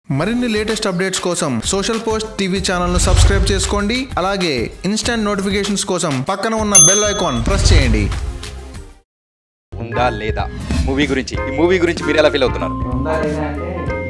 మరిన్ని latest updates కోసం social post TV ఛానల్ను సబ్స్క్రైబ్ చేసుకోండి అలాగే ఇన్స్టంట్ నోటిఫికేషన్స్ కోసం పక్కన ఉన్న బెల్ ఐకాన్ ప్రెస్ చేయండి ఉందా లేదా మూవీ గురించి ఈ మూవీ గురించి మీరు ఎలా ఫీల్ అవుతున్నారు ఉందా లేదా అంటే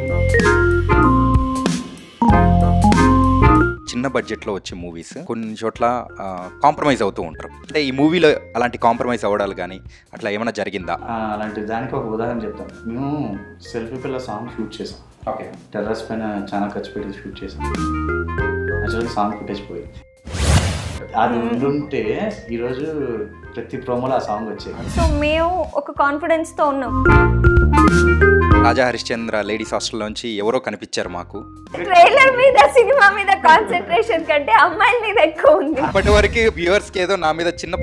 చిన్న బడ్జెట్లో వచ్చే మూవీస్ కొన్ని చోట్ల కాంప్రమైజ్ అవుతూ ఉంటారు అంటే ఈ మూవీలో అలాంటి కాంప్రమైజ్ అవ్వడాలు కానీ అట్లా ఏమైనా జరిగిందా ఆ, అలాంటి దానికి ఒక ఉదాహరణ చెప్తాను మేము సెల్ఫీ పిల్ల సాంగ్ షూట్ చేసాం ఓకే టెర్రస్ పైన చాలా ఖర్చు పెట్టి షూట్ చేసాం యాక్చువల్గా సాంగ్ ఫుటేజ్ పోయింది అది ఉండుంటే ఈరోజు ప్రతి ప్రోమోలో ఆ సాంగ్ వచ్చేది సో మేము ఒక కాన్ఫిడెన్స్తో ఉన్నాం రాజా హరిశ్చంద్ర లేడీస్ హాస్టల్లోంచి ఎవరో కనిపించారు మాకు ట్రైలర్ మీద సినిమా మీద కాన్సన్ట్రేషన్ కంటే అమ్మాయిల మీద ఎక్కువ ఉంది అప్పటి వరకు వ్యూవర్స్కి ఏదో నా మీద చిన్న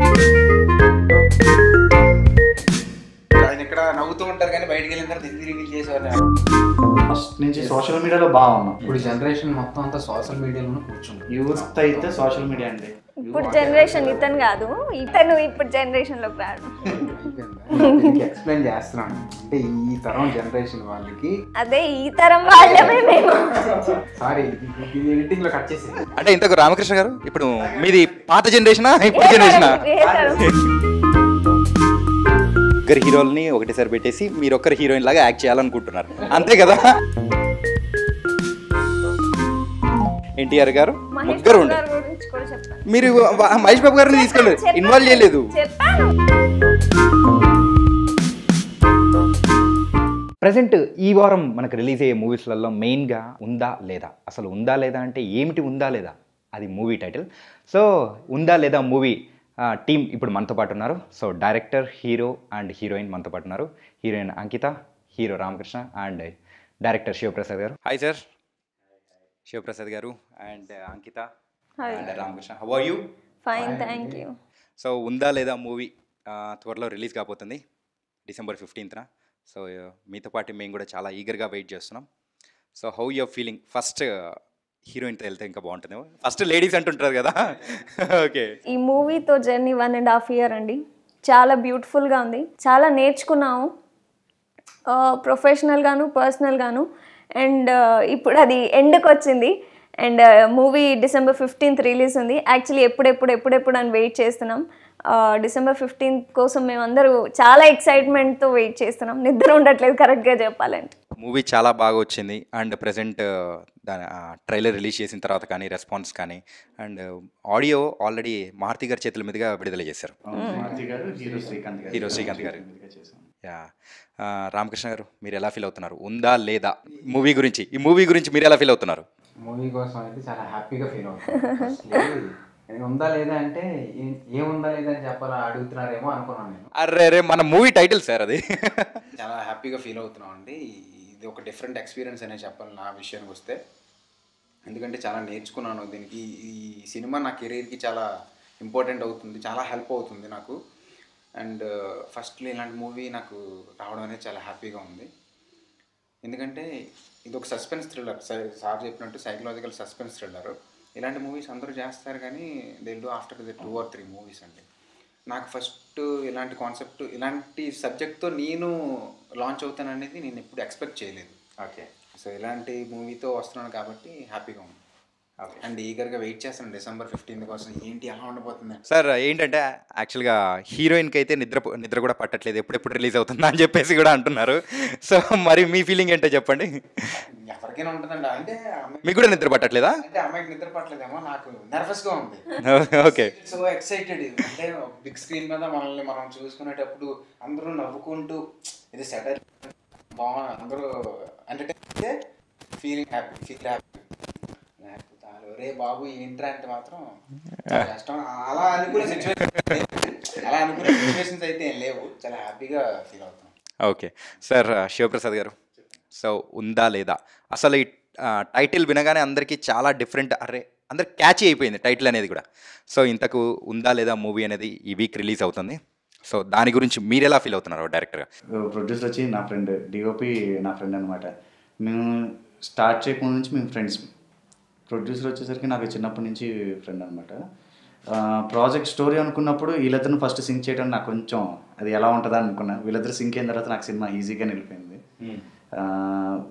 ఆయన ఇక్కడ నవ్వుతూ ఉంటారు కానీ బయటికి వెళ్ళిన తర్వాత ఎందుకు రివీల్ చేసేవారు ఫస్ట్ నుంచి సోషల్ మీడియాలో బాగున్నాం ఇప్పుడు జనరేషన్ మొత్తం అంతా సోషల్ మీడియాలోనే కూర్చుంది యూత్ అయితే సోషల్ మీడియా అండి ఇప్పుడు జనరేషన్ ఇతను కాదు ఇతను ఇప్పుడు జనరేషన్ లోకి రాడు ఎక్స్ప్లెయిన్ చేస్తున్నాను అంటే ఈ తరం జనరేషన్ వాళ్ళకి అదే ఈ తరం వాళ్ళమే మేము సారీ ఇది ఎడిటింగ్ లో కట్ చేసి అంటే ఇంతకు రామకృష్ణ గారు ఇప్పుడు మీది పాత జనరేషనా ఇప్పుడు జనరేషనా ఏ తరం? ముగ్గురు హీరోల్ని ఒకటేసారి పెట్టేసి మీరు ఒక్కరు హీరోయిన్ లాగా యాక్ట్ చేయాలనుకుంటున్నారు అంతే కదా ఎన్టీఆర్ గారు మహేష్ ముగ్గురు బాబు ఉండే గారి గురించి కూడా చెప్తాను మీరు వ- మహేష్ బాబు గారిని తీసుకోలేదు చెప్పాను, ఇన్వాల్వ్ చేయలేదు చెప్పాను ప్రజెంట్ ఈ వారం మనకు రిలీజ్ అయ్యే మూవీస్లలో మెయిన్గా ఉందా లేదా అసలు ఉందా లేదా అంటే ఏమిటి ఉందా లేదా అది మూవీ టైటిల్ సో ఉందా లేదా మూవీ టీం ఇప్పుడు మనతో పాటు ఉన్నారు so director hero and heroine మనతో పాటు ఉన్నారు heroine Ankita hero Ramakrishna and director Shivaprasad garu hi sir Shivaprasad garu and Ankita Hi. And Ramakrishna how are you fine thank you so ఉందా లేదా మూవీ త్వరలో రిలీజ్ కాబోతుంది డిసెంబర్ ఫిఫ్టీన్త్న సో మీతో పాటు మేము కూడా చాలా ఈగర్గా వెయిట్ చేస్తున్నాం so how your feeling first హీరోయిన్తో వెళ్తే ఇంకా బాగుంటుందేమో ఫస్ట్ లేడీస్ అంటుంటారు కదా ఓకే ఈ మూవీతో journey one and half year అండి చాలా బ్యూటిఫుల్గా ఉంది చాలా నేర్చుకున్నాము ప్రొఫెషనల్గాను పర్సనల్గాను అండ్ ఇప్పుడు అది ఎండ్కి వచ్చింది and movie December fifteenth release ఉంది యాక్చువల్లీ ఎప్పుడెప్పుడు ఎప్పుడెప్పుడు అని వెయిట్ చేస్తున్నాం డిసెంబర్ ఫిఫ్టీన్త్ కోసం మేమందరూ చాలా ఎక్సైట్మెంట్తో వెయిట్ చేస్తున్నాం నిద్ర ఉండట్లేదు కరెక్ట్గా చెప్పాలంటే మూవీ చాలా బాగా వచ్చింది అండ్ ప్రజెంట్ దాని ట్రైలర్ రిలీజ్ చేసిన తర్వాత కానీ రెస్పాన్స్ కానీ అండ్ ఆడియో ఆల్రెడీ మారుతి గారి చేతుల మీదుగా విడుదల చేశారు మారుతి గారు హీరో శ్రీకాంత్ గారు హీరో శ్రీకాంత్ గారు. మీదుగా చేసాం యా ఆ, రామకృష్ణ గారు మీరు ఎలా ఫీల్ అవుతున్నారు ఉందా లేదా మూవీ గురించి ఈ మూవీ గురించి మీరు ఎలా ఫీల్ అవుతున్నారు మూవీ కోసం అయితే చాలా హ్యాపీగా ఫీల్ అవుతుంది ఉందా లేదా అంటే ఏం- ఏముందా లేదా అని చెప్పాలా అడుగుతున్నారేమో అనుకున్నాను నేను అరే అరే మన మూవీ టైటిల్ సార్ అది చాలా హ్యాపీగా ఫీల్ అవుతున్నాం అండి ఇది ఒక డిఫరెంట్ ఎక్స్పీరియన్స్ అనే చెప్పాలి నా విషయానికి వస్తే ఎందుకంటే చాలా నేర్చుకున్నాను దీనికి ఈ సినిమా నా కెరీర్కి చాలా ఇంపార్టెంట్ అవుతుంది చాలా హెల్ప్ అవుతుంది నాకు అండ్ ఫస్ట్లో ఇలాంటి మూవీ నాకు రావడం అనేది చాలా హ్యాపీగా ఉంది ఎందుకంటే ఇది ఒక సస్పెన్స్ థ్రిల్లర్ సార్ చెప్పినట్టు సైకలాజికల్ సస్పెన్స్ థ్రిల్లర్ ఇలాంటి మూవీస్ అందరూ చేస్తారు కానీ they do after the two or three movies అండి నాకు ఫస్ట్ ఇలాంటి కాన్సెప్ట్ ఇలాంటి సబ్జెక్ట్తో నేను లాంచ్ అవుతాననేది నేను ఎప్పుడు ఎక్స్పెక్ట్ చేయలేదు ఓకే సో ఇలాంటి మూవీతో వస్తున్నాను కాబట్టి హ్యాపీగా ఉంది అండ్ ఈగర్గా వెయిట్ చేస్తాను డిసెంబర్ ఫిఫ్టీన్త్ కోసం ఏంటి ఎలా ఉండబోతుంది సార్ ఏంటంటే యాక్చువల్గా హీరోయిన్కి అయితే నిద్ర నిద్ర కూడా పట్టట్లేదు ఎప్పుడెప్పుడు రిలీజ్ అవుతుందా అని చెప్పేసి కూడా అంటున్నారు సో మరి మీ ఫీలింగ్ ఏంటో చెప్పండి ఎవరికైనా ఉంటుందండి అంటే అమ్మాయి మీకు కూడా నిద్ర పట్టట్లేదా అంటే అమ్మాయికి నిద్ర పట్టలేదేమో నాకు నర్వస్గా ఉంది ఓకే సో ఎక్సైటెడ్ అంటే బిగ్ స్క్రీన్ మీద మనల్ని మనం చూసుకునేటప్పుడు అందరూ నవ్వుకుంటూ ఇది సెటర్ బాగా అందరూ entertain feeling happy feel happy రే బాబు ఏంట్రా అంటే మాత్రం చాలా కష్టం అలా అనుకునే సిచ్యువేషన్ అలా అనుకునే సిచ్యువేషన్స్ అయితే ఏం లేవు చాలా హ్యాపీగా ఫీల్ అవుతాం ఓకే సార్ శివప్రసాద్ గారు సో ఉందా లేదా అసలు ఈ టైటిల్ వినగానే అందరికీ చాలా డిఫరెంట్ అరే అందరికి క్యాచ్ అయిపోయింది టైటిల్ అనేది కూడా సో ఇంతకు ఉందా లేదా మూవీ అనేది ఈ వీక్ రిలీజ్ అవుతుంది సో దాని గురించి మీరు ఎలా ఫీల్ అవుతున్నారు డైరెక్టర్గా ప్రొడ్యూసర్ వచ్చి నా ఫ్రెండ్ డిఓపి నా ఫ్రెండ్ అనమాట మేము స్టార్ట్ చేయకుండా నుంచి మేము ఫ్రెండ్స్ ప్రొడ్యూసర్ వచ్చేసరికి నాకు చిన్నప్పటి నుంచి ఫ్రెండ్ అనమాట ప్రాజెక్ట్ స్టోరీ అనుకున్నప్పుడు వీళ్ళిద్దరిని ఫస్ట్ సింక్ చేయడం నాకు కొంచెం అది ఎలా ఉంటుందా అనుకున్నా వీళ్ళిద్దరు సింక్ అయిన తర్వాత నాకు సినిమా ఈజీగా నిలిపోయింది ఆ,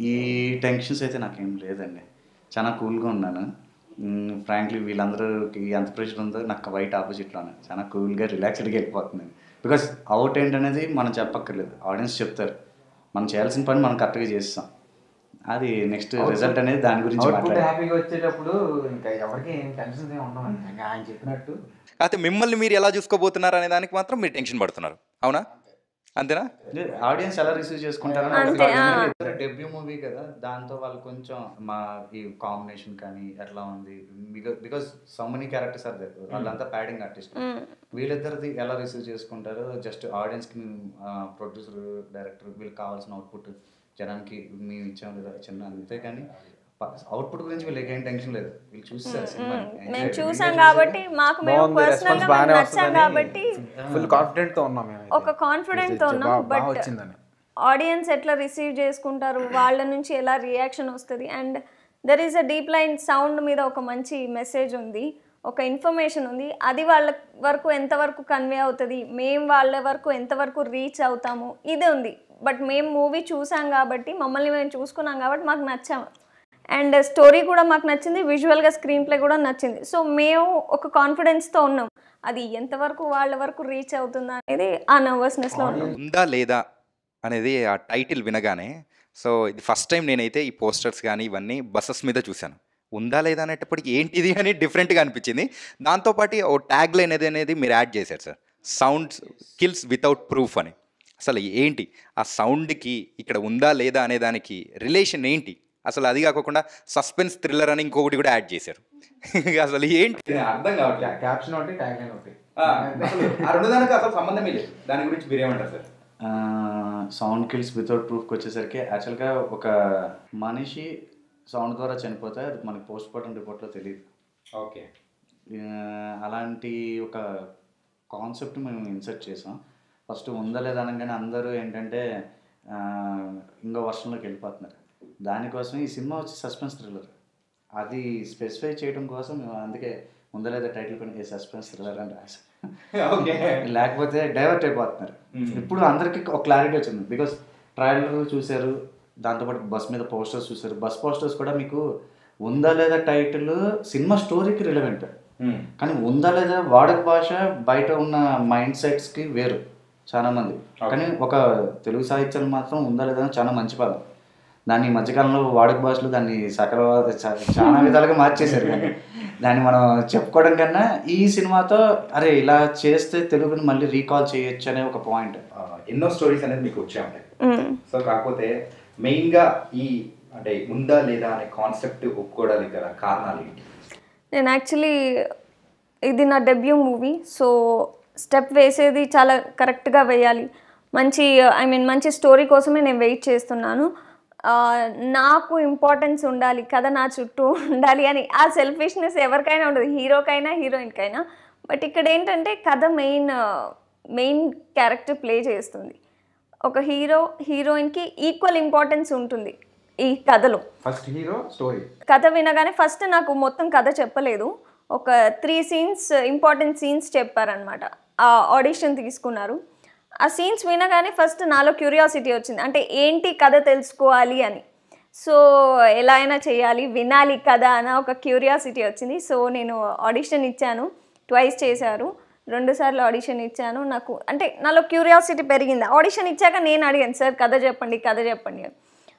ఈ టెన్షన్స్ అయితే నాకేం లేదండి చాలా కూల్గా ఉన్నాను ఫ్రాంక్లీ వీళ్ళందరూకి ఎంత ప్రెషర్ ఉందో నాకు వైట్ ఆపోజిట్లోనే చాలా కూల్గా రిలాక్స్డ్గా వెళ్ళిపోతున్నాను బికాస్ అవుట్ ఏంటనేది మనం చెప్పక్కర్లేదు ఆడియన్స్ చెప్తారు మనం చేయాల్సిన పని మనం కరెక్ట్గా చేస్తాం అది నెక్స్ట్ రిజల్ట్ అనేది దాని గురించి అవుట్పుట్ మాట్లాడాలి హ్యాపీగా వచ్చేటప్పుడు ఇంకా ఎవరికి ఏం టెన్షన్స్ ఏమి ఉండవు ఇంకా ఆయన చెప్పినట్టు అయితే మిమ్మల్ని మీరు ఎలా చూసుకోబోతున్నారు అనే దానికి మాత్రం మీరు టెన్షన్ పడుతున్నారు అవునా అంతేనా ఆడియన్స్ ఎలా రిసీవ్ చేసుకుంటారో అంతే, ఆ. డెబ్యూ మూవీ కదా దాంతో వాళ్ళు కొంచెం మా ఈ కాంబినేషన్ కానీ ఎట్లా ఉంది because so many characters are there వాళ్ళంతా ప్యాడింగ్ ఆర్టిస్ట్ వీళ్ళిద్దరిది ఎలా రిసీవ్ చేసుకుంటారో జస్ట్ ఆడియన్స్కి ప్రొడ్యూసర్ డైరెక్టర్ వీళ్ళకి కావాల్సిన అవుట్పుట్ జనానికి మేము ఇచ్చాం లేదా చిన్న అంతే కానీ అవుట్పుట్ గురించి వీళ్ళకి ఏం టెన్షన్ లేదు వీళ్ళు చూస్తారు సినిమాని. మేము Enjoy- చూసాం enjoy కాబట్టి చేసి- మాకు మేము బాగుంది పర్సనల్ రెస్పాన్స్ గా బాగానే మేము నచ్చాం వస్తుందని కాబట్టి ఫుల్ కాన్ఫిడెంట్ తో ఉన్నాం మేము ఒక కాన్ఫిడెంట్ తో ఉన్నాం బాగా బట్ వచ్చిందని ఆడియన్స్ ఎట్లా రిసీవ్ చేసుకుంటారు వాళ్ళ నుంచి ఎలా రియాక్షన్ వస్తుంది and there is a deep line sound మీద ఒక మంచి మెసేజ్ ఉంది ఒక ఇన్ఫర్మేషన్ ఉంది అది వాళ్ళ వరకు ఎంతవరకు కన్వే అవుతుంది మేము వాళ్ళ వరకు ఎంతవరకు రీచ్ అవుతాము ఇది ఉంది బట్ మేము మూవీ చూసాం కాబట్టి మమ్మల్ని మేము చూసుకున్నాం కాబట్టి మాకు నచ్చాము అండ్ స్టోరీ కూడా మాకు నచ్చింది విజువల్గా స్క్రీన్ ప్లే కూడా నచ్చింది సో మేము ఒక కాన్ఫిడెన్స్తో ఉన్నాం అది ఎంతవరకు వాళ్ళ వరకు రీచ్ అవుతుందా అనేది ఆ నర్వస్నెస్లో ఉన్నాం ఉందా లేదా అనేది ఆ టైటిల్ వినగానే సో ఇది ఫస్ట్ టైం నేనైతే ఈ పోస్టర్స్ కానీ ఇవన్నీ బస్సెస్ మీద చూశాను ఉందా లేదా అనేటప్పటికి ఏంటిది అని డిఫరెంట్గా అనిపించింది దాంతోపాటు ఓ ట్యాగ్ లైన్ అనేది అనేది మీరు యాడ్ చేశారు sir sounds kills without proof అని అసలు ఏంటి ఆ సౌండ్కి ఇక్కడ ఉందా లేదా అనే దానికి రిలేషన్ ఏంటి అసలు అది కాకుండా సస్పెన్స్ థ్రిల్లర్ అని ఇంకొకటి కూడా యాడ్ చేశారు అసలు ఏంటి అర్థం కావట్లేదు క్యాప్షన్ ఒకటి ట్యాగ్ లైన్ ఒకటి ఆ రెండు దానికి అసలు సంబంధమే లేదు దాని గురించి మీరేమంటారు సార్ సౌండ్ కిల్స్ వితౌట్ ప్రూఫ్కి వచ్చేసరికి యాక్చువల్గా ఒక మనిషి సౌండ్ ద్వారా చనిపోతే అది మనకి పోస్ట్ మార్టం రిపోర్ట్లో తెలియదు ఓకే అలాంటి ఒక కాన్సెప్ట్ మేము ఇన్సర్ట్ చేసాం ఫస్ట్ ఉందా లేదా అనగానే అందరూ ఏంటంటే ఆ, ఇంకో వర్షంలోకి వెళ్ళిపోతున్నారు దానికోసం ఈ సినిమా వచ్చి సస్పెన్స్ థ్రిల్లర్ అది స్పెసిఫై చేయడం కోసం మేము అందుకే ఉందా లేదా టైటిల్ పైన ఏ సస్పెన్స్ థ్రిల్లర్ అని రాసాం ఓకే లేకపోతే డైవర్ట్ అయిపోతున్నారు ఇప్పుడు అందరికి ఒక క్లారిటీ వచ్చింది బికాస్ ట్రైలర్ చూశారు దాంతోపాటు బస్ మీద పోస్టర్స్ చూశారు బస్ పోస్టర్స్ కూడా మీకు ఉందా లేదా టైటిల్ సినిమా స్టోరీకి రిలవెంట్ కానీ ఉందా లేదా వాడక భాష బయట ఉన్న మైండ్ సెట్స్కి వేరు చాలా మంది కానీ ఒక తెలుగు సాహిత్యం మాత్రం ఉందా లేదా అని చాలా మంచి పదం దాన్ని ఈ మధ్యకాలంలో వాడుక భాషలో దాన్ని సకల చా- చాలా విధాలుగా మార్చేశారు కానీ దాన్ని మనం చెప్పుకోవడం కన్నా ఈ సినిమాతో అరే ఇలా చేస్తే తెలుగుని మళ్ళీ రీకాల్ చేయొచ్చు అనే ఒక పాయింట్ ఎన్నో స్టోరీస్ అనేది మీకు వచ్చే ఉంటాయి మ్మ్. సో కాకపోతే మెయిన్గా ఈ అంటే ఉందా లేదా అనే కాన్సెప్ట్ ఒప్పుకోవడానికి గల కారణాలు ఏంటి నేను యాక్చువల్లీ ఇది నా డెబ్యూ మూవీ సో స్టెప్ వేసేది చాలా కరెక్ట్గా వేయాలి మంచి ఐ మీన్ మంచి స్టోరీ కోసమే నేను వెయిట్ చేస్తున్నాను ఆ, నాకు ఇంపార్టెన్స్ ఉండాలి కథ నా చుట్టూ ఉండాలి అని ఆ సెల్ఫిష్నెస్ ఎవరికైనా ఉండదు హీరోకైనా హీరోయిన్కైనా బట్ ఇక్కడ ఏంటంటే కథ మెయిన్ మెయిన్ క్యారెక్టర్ ప్లే చేస్తుంది ఒక హీరో హీరోయిన్కి ఈక్వల్ ఇంపార్టెన్స్ ఉంటుంది ఈ కథలో ఫస్ట్ హీరో స్టోరీ కథ వినగానే ఫస్ట్ నాకు మొత్తం కథ చెప్పలేదు ఒక త్రీ సీన్స్ ఇంపార్టెంట్ సీన్స్ చెప్పారనమాట ఆ ఆడిషన్ తీసుకున్నారు ఆ సీన్స్ వినగానే ఫస్ట్ నాలో క్యూరియాసిటీ వచ్చింది అంటే ఏంటి కథ తెలుసుకోవాలి అని సో ఎలా అయినా చేయాలి వినాలి కథ అన్న ఒక క్యూరియాసిటీ వచ్చింది సో నేను ఆడిషన్ ఇచ్చాను ట్వైస్ చేశారు రెండు సార్లు ఆడిషన్ ఇచ్చాను నాకు అంటే నాలో క్యూరియాసిటీ పెరిగింది ఆడిషన్ ఇచ్చాక నేను అడిగాను సార్ కథ చెప్పండి కథ చెప్పండి అని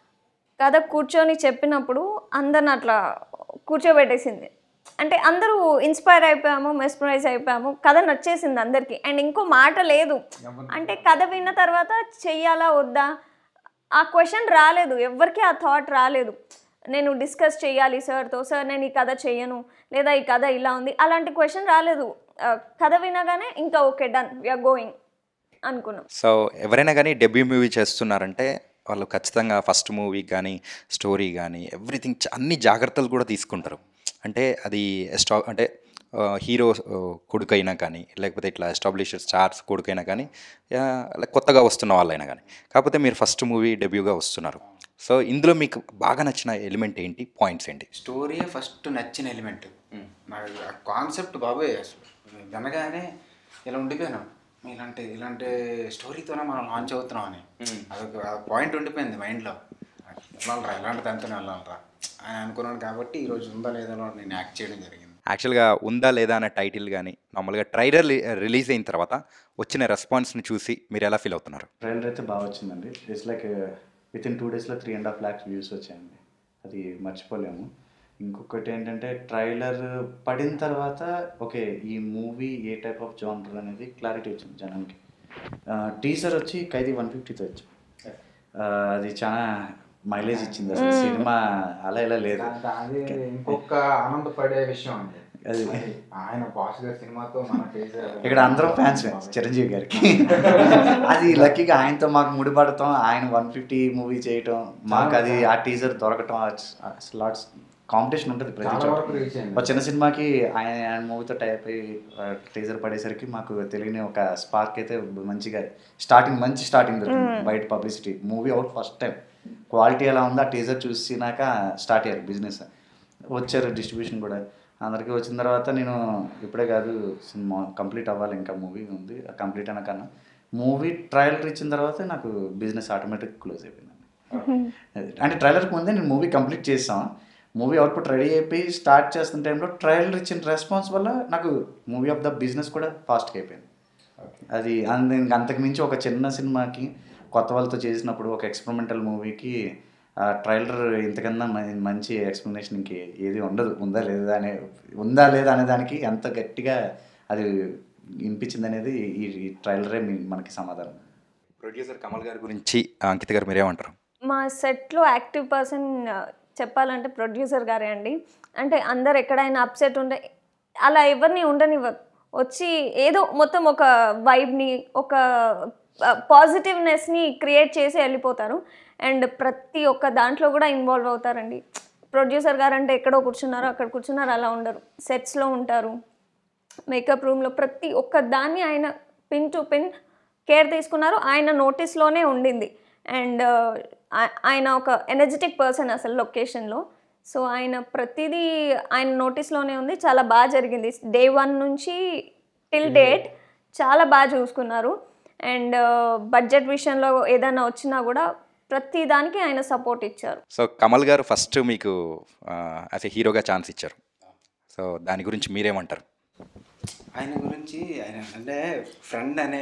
కథ కూర్చొని చెప్పినప్పుడు అందరిని అట్లా కూర్చోబెట్టేసింది అంటే అందరూ ఇన్స్పైర్ అయిపోయాము మెస్మరైజ్ అయిపోయాము కథ నచ్చేసింది అందరికీ అండ్ ఇంకో మాట లేదు అంటే కథ విన్న తర్వాత చెయ్యాలా వద్దా ఆ క్వశ్చన్ రాలేదు ఎవరికి ఆ థాట్ రాలేదు నేను డిస్కస్ చేయాలి సార్తో సార్ నేను ఈ కథ చెయ్యను లేదా ఈ కథ ఇలా ఉంది అలాంటి క్వశ్చన్ రాలేదు ఆ, కథ వినగానే ఇంకా ఓకే డన్ వీఆర్ గోయింగ్ అనుకున్నాం సో ఎవరైనా కానీ డెబ్యూ మూవీ చేస్తున్నారంటే వాళ్ళు ఖచ్చితంగా ఫస్ట్ మూవీ కానీ స్టోరీ కానీ ఎవ్రీథింగ్ అన్ని జాగ్రత్తలు కూడా తీసుకుంటారు అంటే అది ఎస్టా అంటే హీరో కొడుకైనా కానీ లేకపోతే ఇట్లా ఎస్టాబ్లిష్డ్ స్టార్స్ కొడుకైనా కానీ ఆ, like కొత్తగా వస్తున్న వాళ్ళైనా కానీ కాకపోతే మీరు ఫస్ట్ మూవీ డెబ్యూగా వస్తున్నారు సో ఇందులో మీకు బాగా నచ్చిన ఎలిమెంట్ ఏంటి పాయింట్స్ ఏంటి స్టోరీ ఫస్ట్ నచ్చిన ఎలిమెంట్ నాకు ఆ కాన్సెప్ట్ బాబోయ్ అసలు వినగానే ఇలా ఉండిపోయాను ఇలాంటి ఇలాంటి స్టోరీతోనే మనం లాంచ్ అవుతున్నాం అని అదొక పాయింట్ ఉండిపోయింది మైండ్లో వెళ్ళాలరా ఇలాంటి దాంతో వెళ్ళాలరా అని అనుకున్నాను కాబట్టి ఈరోజు ఉందా లేదో నేను యాక్ట్ చేయడం జరిగింది యాక్చువల్గా ఉందా లేదా అనే టైటిల్ కానీ మామూలుగా ట్రైలర్ రిలీజ్ అయిన తర్వాత వచ్చిన రెస్పాన్స్ని చూసి మీరు ఎలా ఫీల్ అవుతున్నారు ట్రైలర్ అయితే బాగా వచ్చిందండి it's like with in two డేస్లో three and half lakhs views వచ్చాయండి అది మర్చిపోలేము ఇంకొకటి ఏంటంటే ట్రైలర్ పడిన తర్వాత ఓకే ఈ మూవీ ఏ టైప్ ఆఫ్ జానర్ అనేది క్లారిటీ వచ్చింది జనానికి టీజర్ వచ్చి ఖైదీ వన్ ఫిఫ్టీతో వచ్చి అది చాలా మైలేజ్ ఇచ్చింది అసలు సినిమా అలా ఇలా లేదు దా- అది ఇంకొక ఆనందపడే విషయం అండి అది ఆయన బాస్ గారి సినిమాతో మన teaser- ఇక్కడ అందరం ఫ్యాన్స్ చిరంజీవి గారికి అది లక్కీగా ఆయనతో మాకు ముడిపడటం ఆయన వన్ ఫిఫ్టీ మూవీ చేయటం మాకు అది ఆ టీజర్ దొరకటం స్లాట్స్ కాంపిటీషన్ ఉంటుంది ప్రతి చాలా చోట వరకు రీచ్ అయింది ఒక చిన్న సినిమాకి ఆయన ఆయన మూవీతో టైప్ అయ్యి టీజర్ పడేసరికి మాకు తెలియని ఒక స్పార్క్ అయితే మంచిగా స్టార్టింగ్ మంచి స్టార్టింగ్ దొరికింది బయట publicity movie out first time quality ఎలా ఉందో ఆ టీజర్ చూసినాక స్టార్ట్ అయ్యారు బిజినెస్ వచ్చారు డిస్ట్రిబ్యూషన్ కూడా అందరికీ వచ్చిన తర్వాత నేను ఇప్పుడే కాదు సినిమా కంప్లీట్ అవ్వాలి ఇంకా మూవీ ఉంది కంప్లీట్ అయిన కన్నా మూవీ ట్రయలర్ ఇచ్చిన తర్వాత నాకు బిజినెస్ ఆటోమేటిక్ క్లోజ్ అయిపోయింది అది. అంటే ట్రైలర్కి ముందే నేను మూవీ కంప్లీట్ చేసాం మూవీ అవుట్పుట్ రెడీ అయిపోయి స్టార్ట్ చేస్తున్న టైంలో ట్రైలర్ ఇచ్చిన రెస్పాన్స్ వల్ల నాకు మూవీ ఆఫ్ ద బిజినెస్ కూడా ఫాస్ట్గా అయిపోయింది అది అంద ఇంక అంతకు మించి ఒక చిన్న సినిమాకి కొత్త వాళ్ళతో చేసినప్పుడు ఒక ఎక్స్పెరిమెంటల్ మూవీకి ఆ ట్రైలర్ ఇంతకన్నా మ- మంచి ఎక్స్ప్లెనేషన్ ఇంక ఏది ఉండదు ఉందా లేదా అనే ఉందా లేదా అనే దానికి ఎంత గట్టిగా అది వినిపించింది అనేది ఈ ఈ ట్రైలరే మీ- మనకి సమాధానం ప్రొడ్యూసర్ కమల్ గారి గురించి అంకిత గారు మీరేమంటారు మా సెట్లో యాక్టివ్ పర్సన్ చెప్పాలంటే ప్రొడ్యూసర్ గారే అండి అంటే అందరు ఎక్కడైనా అప్సెట్ ఉంటే అలా ఎవరిని ఉండనివ్వరు వచ్చి ఏదో మొత్తం ఒక వైబ్ని ఒక పాజిటివ్నెస్ని క్రియేట్ చేసి వెళ్ళిపోతారు అండ్ ప్రతి ఒక్క దాంట్లో కూడా ఇన్వాల్వ్ అవుతారండి ప్రొడ్యూసర్ గారు అంటే ఎక్కడో కూర్చున్నారు అక్కడ కూర్చున్నారు అలా ఉండరు సెట్స్లో ఉంటారు మేకప్ రూమ్లో ప్రతి ఒక్క దాన్ని ఆయన పిన్ టు పిన్ కేర్ తీసుకున్నారు ఆయన నోటీస్లోనే ఉండింది అండ్ ఆయన ఒక ఎనర్జెటిక్ పర్సన్ అసలు లొకేషన్లో సో ఆయన ప్రతిదీ ఆయన నోటీస్లోనే ఉంది చాలా బాగా జరిగింది డే వన్ నుంచి టిల్ డేట్ చాలా బాగా చూసుకున్నారు అండ్ బడ్జెట్ విషయంలో ఏదైనా వచ్చినా కూడా ప్రతి దానికి ఆయన సపోర్ట్ ఇచ్చారు సో కమల్ గారు ఫస్ట్ మీకు యాజ్ ఎ హీరోగా ఛాన్స్ ఇచ్చారు సో దాని గురించి మీరేమంటారు ఆయన గురించి ఆయన అంటే ఫ్రెండ్ అనే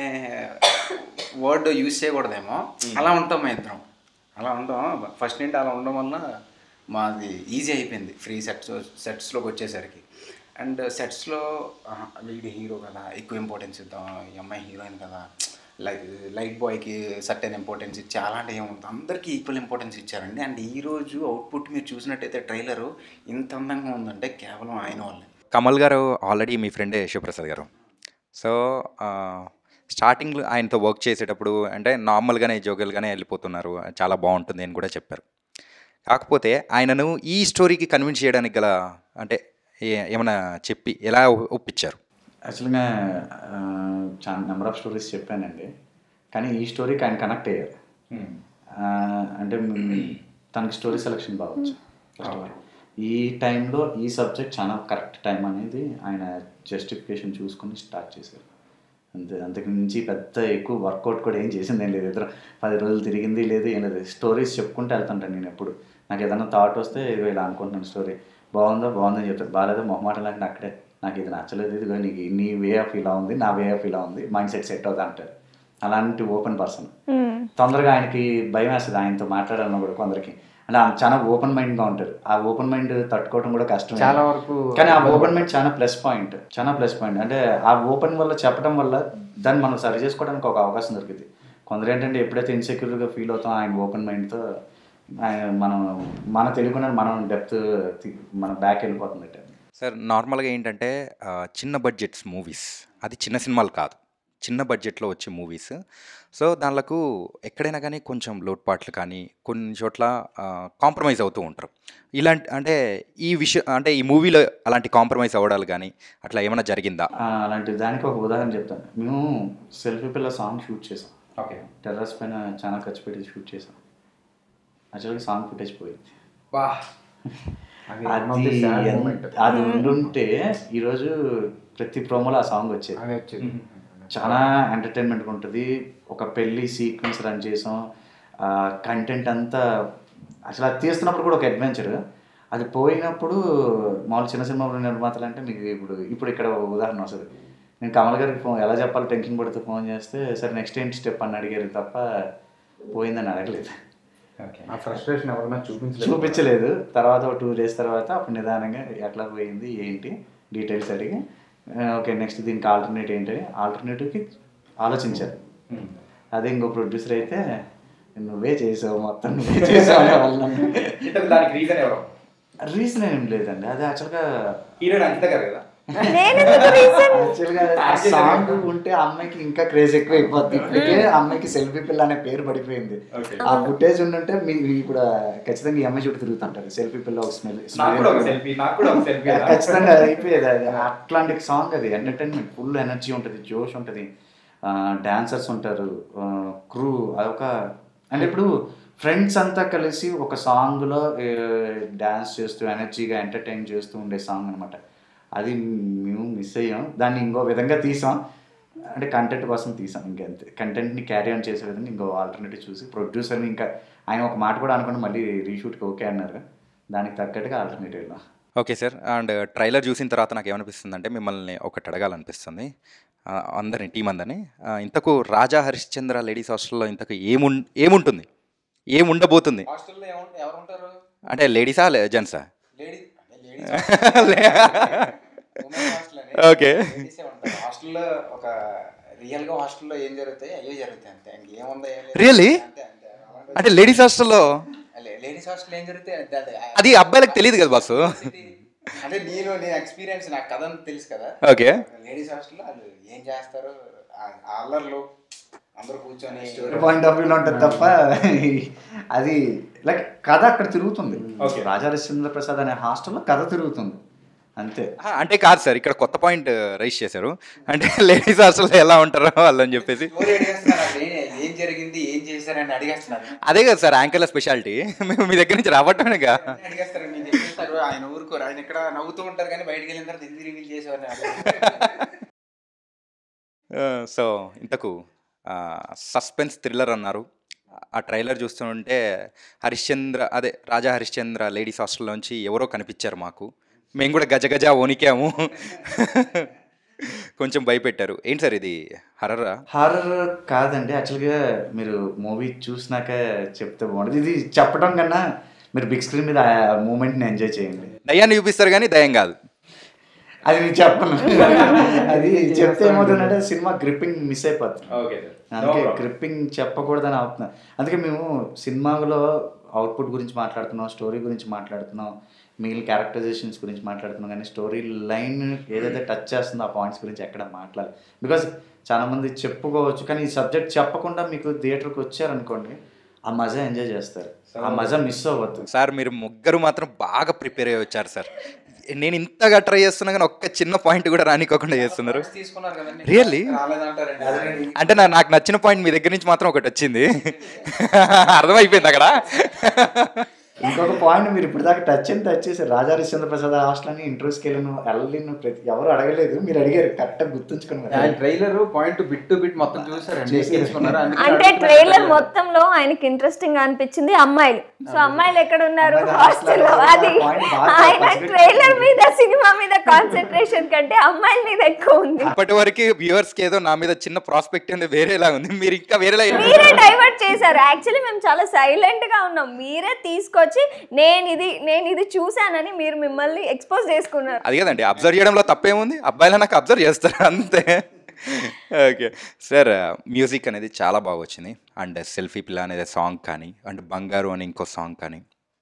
వర్డ్ యూజ్ చేయకూడదేమో అలా ఉంటాం మా ఇద్దరం అలా ఉంటాం ఫస్ట్ నుండి అలా ఉండడం వల్ల మాది ఈజీ అయిపోయింది ఫ్రీ సెట్స్ సెట్స్లోకి వచ్చేసరికి అండ్ సెట్స్లో వీడి హీరో కదా ఎక్కువ ఇంపార్టెన్స్ ఇద్దాం ఈ అమ్మాయి హీరోయిన్ కదా లైట్ లైట్ బాయ్కి సర్టెన్ ఇంపార్టెన్స్ ఇచ్చి అలాంటి ఏముంటుంది అందరికీ ఈక్వల్ ఇంపార్టెన్స్ ఇచ్చారండి అండ్ ఈరోజు అవుట్పుట్ మీరు చూసినట్టయితే ట్రైలరు ఇంత అందంగా ఉందంటే కేవలం ఆయన వల్లే కమల్ గారు ఆల్రెడీ మీ ఫ్రెండే శివప్రసాద్ గారు సో స్టార్టింగ్లో ఆయనతో వర్క్ చేసేటప్పుడు అంటే నార్మల్గానే జోగల్గానే వెళ్ళిపోతున్నారు చాలా బాగుంటుంది అని కూడా చెప్పారు కాకపోతే ఆయనను ఈ స్టోరీకి కన్విన్స్ చేయడానికి గల అంటే ఏ- ఏమైనా చెప్పి ఎలా ఒ- ఒప్పించారు యాక్చువల్గా ఆ, చాలా నెంబర్ ఆఫ్ స్టోరీస్ చెప్పానండి కానీ ఈ స్టోరీకి ఆయన కనెక్ట్ అయ్యారు ఆ, అంటే మ్, తనకి స్టోరీ సెలెక్షన్ బాగొచ్చు ఫస్ట్ ఆఫ్ ఆల్ ఈ టైంలో ఈ సబ్జెక్ట్ చాలా కరెక్ట్ టైం అనేది ఆయన జస్టిఫికేషన్ చూసుకొని స్టార్ట్ చేశారు అంతే అంతకు మించి పెద్ద ఎక్కువ వర్కౌట్ కూడా ఏం చేసింది ఏం లేదు ఇద్దరు పది రోజులు తిరిగింది లేదు ఏం లేదు స్టోరీస్ చెప్పుకుంటూ వెళ్తుంటాను నేను ఎప్పుడు నాకు ఏదైనా థాట్ వస్తే ఇదిగో ఇలా అనుకుంటున్నాను స్టోరీ బాగుందో బాగుందని చెప్తాను బాగాలేదో మొహమాటం లేకుండా అక్కడే నాకు ఇది నచ్చలేదు ఇదిగో నీకు నీ వే ఆఫ్ ఇలా ఉంది నా వే ఆఫ్ ఇలా ఉంది మైండ్ సెట్ సెట్ అవుతా అంటారు అలాంటి ఓపెన్ పర్సన్ తొందరగా ఆయనకి భయం వేస్తుంది ఆయనతో మాట్లాడాలన్నా కూడా కొందరికి అంటే ఆయన చాలా ఓపెన్ మైండ్గా ఉంటారు ఆ ఓపెన్ మైండ్ తట్టుకోవడం కూడా కష్టం చాలా వరకు కానీ ఆ ఓపెన్ మైండ్ చాలా ప్లస్ పాయింట్ చాలా ప్లస్ పాయింట్ అంటే ఆ ఓపెన్ వల్ల చెప్పడం వల్ల దాన్ని మనం సరి చేసుకోవడానికి ఒక అవకాశం దొరికింది కొందరు ఏంటంటే ఎప్పుడైతే ఇన్సెక్యూర్గా ఫీల్ అవుతాం ఆయన ఓపెన్ మైండ్తో ఆయన మనం మన తెలియకుండా మనం డెప్త్ మన బ్యాక్ వెళ్ళిపోతుంది సార్ నార్మల్గా ఏంటంటే ఆ, చిన్న బడ్జెట్స్ మూవీస్ అది చిన్న సినిమాలు కాదు చిన్న బడ్జెట్లో వచ్చే మూవీస్ సో దానిలకు ఎక్కడైనా కానీ కొంచెం లోటుపాట్లు కానీ కొన్ని చోట్ల కాంప్రమైజ్ అవుతూ ఉంటారు ఇలాంటి అంటే ఈ విషయం అంటే ఈ మూవీలో అలాంటి కాంప్రమైజ్ అవ్వడాలు కానీ అట్లా ఏమైనా జరిగిందా ఆ, అలాంటి దానికి ఒక ఉదాహరణ చెప్తాను మేము సెల్ఫీ పిల్ల సాంగ్ షూట్ చేసాం ఓకే టెర్రస్ పైన చాలా ఖర్చు పెట్టి షూట్ చేసాం యాక్చువల్గా సాంగ్ ఫుటేజ్ పోయింది బా అది one of అది the sad ఎంత- moment. అది ఉండుంటే ఈరోజు ప్రతి ప్రోమోలో ఆ సాంగ్ వచ్చేది అదే వచ్చింది చాలా ఎంటర్టైన్మెంట్గా ఉంటుంది ఒక పెళ్లి సీక్వెన్స్ రన్ చేసాం కంటెంట్ అంతా అసలు అది తీస్తున్నప్పుడు కూడా ఒక అడ్వెంచర్ అది పోయినప్పుడు మామూలు చిన్న సినిమా నిర్మాతలు అంటే మీకు ఇప్పుడు ఇప్పుడు ఇక్కడ ఒక ఉదాహరణ వస్తుంది నేను కమల్ గారికి ఫోన్ ఎలా చెప్పాలి టెన్షన్ పడుతూ ఫోన్ చేస్తే సరే నెక్స్ట్ ఏంటి స్టెప్ అని అడిగారు తప్ప పోయిందని అడగలేదు ఆ ఫ్రస్ట్రేషన్ ఎవరైనా చూపించలేదు చూపించలేదు తర్వాత ఒక టూ డేస్ తర్వాత అప్పుడు నిదానంగా ఎట్లా పోయింది ఏంటి డీటెయిల్స్ అడిగి ఓకే నెక్స్ట్ దీనికి ఆల్టర్నేట్ ఏంటి ఆల్టర్నేటివ్కి ఆలోచించారు అదే ఇంకో ప్రొడ్యూసర్ అయితే నువ్వే చేసావు మొత్తం నువ్వే చేసావు అనేవాళ్ళు దానికి రీజన్ ఎవరు రీజన్ ఏం లేదండి అది యాక్చువల్గా హీరోయిన్ అంకిత గారు కదా నేను ఎందుకు రీజన్ యాక్చువల్గా ఆ సాంగ్ ఉంటే ఆ అమ్మాయికి ఇంకా క్రేజ్ ఎక్కువ అయిపోద్ది ఇప్పటికే ఆ అమ్మాయికి సెల్ఫీ పిల్ల అనే పేరు పడిపోయింది ఆ ఫుటేజ్ ఉండుంటే మీ ఇప్పుడు ఖచ్చితంగా ఈ అమ్మాయి చుట్టూ తిరుగుతుంటారు సెల్ఫీ పిల్ల ఒక స్మెల్ నాకు కూడా ఒక సెల్ఫీ నాకు కూడా ఒక సెల్ఫీ ఖచ్చితంగా అది అయిపోయేది అది అట్లాంటి సాంగ్ అది ఎంటర్టైన్మెంట్ ఫుల్ ఎనర్జీ ఉంటుంది జోష్ ఉంటుంది డాన్సర్స్ ఉంటారు క్రూ అదొక అంటే ఇప్పుడు ఫ్రెండ్స్ అంతా కలిసి ఒక సాంగ్లో డ్యాన్స్ చేస్తూ ఎనర్జీగా ఎంటర్టైన్ చేస్తూ ఉండే సాంగ్ అనమాట అది మేము మిస్ అయ్యాం దాన్ని ఇంకో విధంగా తీసాం అంటే కంటెంట్ కోసం తీసాం ఇంకంతే కంటెంట్ని క్యారీ ఆన్ చేసే విధంగా ఇంకో ఆల్టర్నేటివ్ చూసి ప్రొడ్యూసర్ని ఇంకా ఆయన ఒక మాట కూడా అనుకుని మళ్ళీ రీషూట్కి ఓకే అన్నారు దానికి తగ్గట్టుగా ఆల్టర్నేటివ్ వెళ్ళాం ఓకే సార్ అండ్ ట్రైలర్ చూసిన తర్వాత నాకు ఏమనిపిస్తుంది అంటే మిమ్మల్ని ఒకటి అడగాలనిపిస్తుంది ఆ, అందరిని టీం అందరిని ఆ, ఇంతకు రాజా హరిశ్చంద్ర లేడీస్ హాస్టల్లో ఇంతకు ఏమున్ ఏముంటుంది ఏముండబోతుంది హాస్టల్లో ఏముంట ఎవరు ఉంటారు అంటే లేడీసా జెంట్సా లేడీ లేడీస్ ఓకే హాస్టల్లో ఒక రియల్ గా హాస్టల్లో ఏం జరుగుతాయి అయ్యే జరుగుతాయి అంతే ఇంకేముందో ఏం లేదు. Really? అంతే అంతే అంటే లేడీస్ హాస్టల్లో లేడీస్ హాస్టల్ ఏం జరుగుతాయి అంతే అదే అది అబ్బాయిలకు తెలియదు కదా బాసు అంటే నేను నేను ఎక్స్పీరియన్స్ నాకు కథ అంతా తెలుసు కదా ఓకే లేడీస్ హాస్టల్లో వాళ్ళు ఏం చేస్తారు ఆ- ఆ అల్లర్లు అందరూ కూర్చొని పాయింట్ ఆఫ్ వ్యూలో ఉంటుంది తప్ప అది లైక్ కథ అక్కడ తిరుగుతుంది రాజా హరిశ్చంద్ర ప్రసాద్ అనే హాస్టల్లో కథ తిరుగుతుంది అంతే ఆ, అంటే కాదు సార్ ఇక్కడ కొత్త పాయింట్ రైస్ చేశారు అంటే లేడీస్ హాస్టల్లో ఎలా ఉంటారో వాళ్ళని చెప్పేసి స్టోరీ అడిగేస్తున్నారు అసలు ఏం- ఏం జరిగింది ఏం చేశారని అడిగేస్తున్నారు అదే కదా సార్ యాంకర్ల స్పెషాలిటీ మేము మీ దగ్గర నుంచి రావటమేగా అన్నీ అడిగేస్తారు నేను చెప్పేస్తారు ఆయన ఊరుకోరు ఆయన ఇక్కడ నవ్వుతూ ఉంటారు కానీ బయటికి వెళ్ళిన తర్వాత ఎందుకు రివీల్ చేసేవారు సో ఇంతకు సస్పెన్స్ థ్రిల్లర్ అన్నారు ఆ ట్రైలర్ చూస్తుంటే హరిశ్చంద్ర అదే రాజా హరిశ్చంద్ర లేడీస్ హాస్టల్లోంచి ఎవరో కనిపించారు మాకు మేము కూడా గజ గజ వణికాము కొంచెం భయపెట్టారు ఏంటి సార్ ఇది హర్రరా హారర్ కాదండి యాక్చువల్గా మీరు మూవీ చూసినాక చెప్తే బాగుంటుంది ఇది చెప్పడం కన్నా మీరు బిగ్ స్క్రీన్ మీద ఆ మూమెంట్ని ఎంజాయ్ చేయండి దయ్యాన్ని చూపిస్తారు కానీ దయ్యం కాదు అది నేను చెప్పను అది చెప్తే ఏమవుతుందంటే సినిమా గ్రిప్పింగ్ మిస్ అయిపోతుంది అందుకే గ్రిప్పింగ్ చెప్పకూడదని అవుతున్నా అందుకే మేము సినిమాలో అవుట్పుట్ గురించి మాట్లాడుతున్నాం స్టోరీ గురించి మాట్లాడుతున్నాం మిగిలిన క్యారెక్టరైజేషన్స్ గురించి మాట్లాడుతున్నాం కానీ స్టోరీ లైన్ ఏదైతే టచ్ చేస్తుందో ఆ పాయింట్స్ గురించి ఎక్కడ మాట్లాడాలి బికాస్ చాలా మంది చెప్పుకోవచ్చు కానీ ఈ సబ్జెక్ట్ చెప్పకుండా మీకు థియేటర్కి వచ్చారనుకోండి ఆ మజా ఎంజాయ్ చేస్తారు ఆ మజా మిస్ అవ్వద్దు సార్ మీరు ముగ్గురు మాత్రం బాగా ప్రిపేర్ అయ్యి వచ్చారు సార్ నేను ఇంతగా ట్రై చేస్తున్నా కానీ ఒక్క చిన్న పాయింట్ కూడా రానికోకుండా చేస్తున్నారు తీసుకున్నారు కదండి Really? రాలేదంటారండి అంటే నా నాకు నచ్చిన పాయింట్ మీ దగ్గర నుంచి మాత్రం ఒకటి వచ్చింది అర్థమైపోయింది అక్కడ ఇంకొక పాయింట్ మీరు ఇప్పుడు దాకా టచ్ అని టచ్ చేశారు రాజా హరిశ్చంద్ర ప్రసాద్ హాస్టల్ అని ఇంటర్వ్యూస్కి వెళ్ళను వెళ్ళిన ప్రతి ఎవరు అడగలేదు మీరు అడిగారు కరెక్ట్గా గుర్తుంచుకుని ఆయన trailer point bit to bit మొత్తం చూసారండి ఎక్కించుకున్నారు అందుకే అంటే ట్రైలర్ మొత్తంలో ఆయనకి ఇంట్రెస్టింగ్ అనిపించింది అమ్మాయిలు సో అమ్మాయిలు ఎక్కడ ఉన్నారు అమ్మాయిలు హాస్టల్లో hostel లో అది point బాగా ఆయన concentrate ట్రైలర్ మీద సినిమా మీద కాన్సన్ట్రేషన్ కంటే అమ్మాయిల మీద ఎక్కువ ఉంది ఇప్పటి వరకు వ్యూవర్స్ కి ఏదో నా మీద చిన్న ప్రాస్పెక్ట్ ఉంది వేరేలా ఉంది మీరు ఇంకా వేరేలా మీరే డైవర్ట్ చేశారు యాక్చువల్లీ మేము చాలా సైలెంట్ గా ఉన్నాం మీరే తీసుకొచ్చి నేను ఇది నేను ఇది చూశానని మీరు మిమ్మల్ని ఎక్స్పోజ్ చేసుకున్నారు అది కదండి అబ్జర్వ్ చేయడంలో తప్పేముంది అబ్బాయిలు నాకు అబ్జర్వ్ చేస్తారు అంతే ఓకే సార్ మ్యూజిక్ అనేది చాలా బాగా వచ్చింది అండ్ సెల్ఫీ పిల్ల అనేది సాంగ్ కానీ అండ్ బంగారు అని ఇంకో సాంగ్ కానీ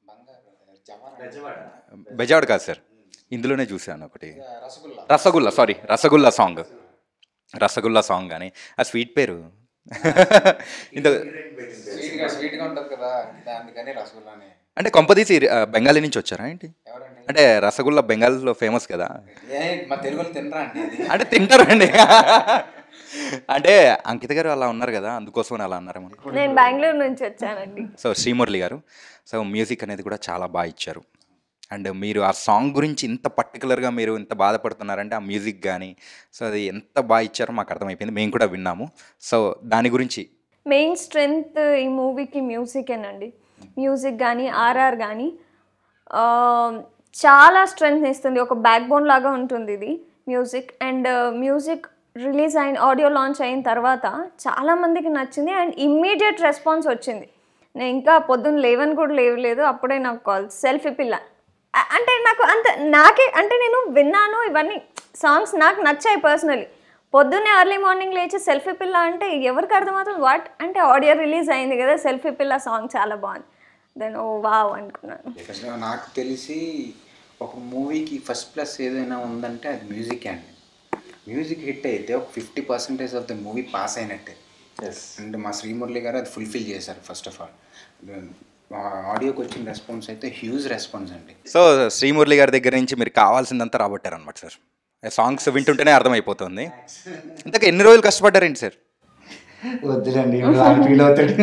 బెజవాడ్ కాదు సార్ ఇందులోనే చూశాను ఒకటి rasgulla rasgulla sorry rasgulla song rasgulla song కానీ ఆ స్వీట్ పేరు ఇంత స్వీట్ గా స్వీట్ గా ఉంటది కదా అందుకని రసగుల్లానే అంటే కొంపదీసి ఆ, బెంగాలీ నుంచి వచ్చారా ఏంటి ఎవరండి అంటే రసగుల్లా బెంగాల్లో ఫేమస్ కదా ఏ మా తెలుగులో తినరా అండి ఇది అంటే తింటారండి అంటే అంకిత గారు అలా ఉన్నారు కదా అందుకోసం అలా అన్నారేమో నేను బెంగళూరు నుంచి వచ్చానండి సో శ్రీమురళి గారు సో మ్యూజిక్ అనేది కూడా చాలా బాగా ఇచ్చారు అండ్ మీరు ఆ సాంగ్ గురించి ఇంత పర్టికులర్గా మీరు ఇంత బాధపడుతున్నారంటే ఆ మ్యూజిక్ కానీ సో అది ఎంత బాగా ఇచ్చారో మాకు అర్థమైపోయింది మేము కూడా విన్నాము సో దాని గురించి మెయిన్ స్ట్రెంగ్త్ ఈ మూవీకి మ్యూజిక్ అండి మ్యూజిక్ కానీ ఆర్ఆర్ కానీ ఆ, చాలా స్ట్రెంగ్త్ ఇస్తుంది ఒక బ్యాక్ బోన్ లాగా ఉంటుంది ఇది మ్యూజిక్ అండ్ మ్యూజిక్ రిలీజ్ అయిన ఆడియో లాంచ్ అయిన తర్వాత చాలా మందికి నచ్చింది అండ్ ఇమ్మీడియట్ రెస్పాన్స్ వచ్చింది నేను ఇంకా పొద్దున్న లేవని కూడా లేవలేదు అప్పుడే నాకు కాల్ సెల్ఫీ పిల్ల అ- అంటే నాకు అంత నాకే అంటే నేను విన్నాను ఇవన్నీ సాంగ్స్ నాకు నచ్చాయి పర్సనలీ పొద్దున్నే ఎర్లీ మార్నింగ్ లేచి సెల్ఫీ పిల్ల అంటే ఎవరికి అర్థమవుతుంది వాట్ అంటే ఆడియో రిలీజ్ అయింది కదా సెల్ఫీ పిల్ల సాంగ్ చాలా బాగుంది దెన్ ఓ వావ్ అనుకున్నాను అసలు నాకు తెలిసి ఒక మూవీకి ఫస్ట్ ప్లస్ ఏదైనా ఉందంటే అది మ్యూజిక్ అండి మ్యూజిక్ హిట్ అయితే ఒక fifty percentage of the movie pass అయినట్టే అండ్ మా శ్రీమురళి గారు అది ఫుల్ఫిల్ చేశారు ఫస్ట్ ఆఫ్ ఆల్ ఆడియోకి వచ్చిన రెస్పాన్స్ అయితే హ్యూజ్ రెస్పాన్స్ అండి సో శ్రీమురళి గారి దగ్గర నుంచి మీరు కావాల్సిందంతా రాబట్టారు అనమాట సార్ సాంగ్స్ వింటుంటేనే అర్థమైపోతుంది ఇంతకు ఎన్ని రోజులు కష్టపడ్డారేంటి సార్ వద్దులండి ఇప్పుడు ఆయన ఫీల్ అవుతాడు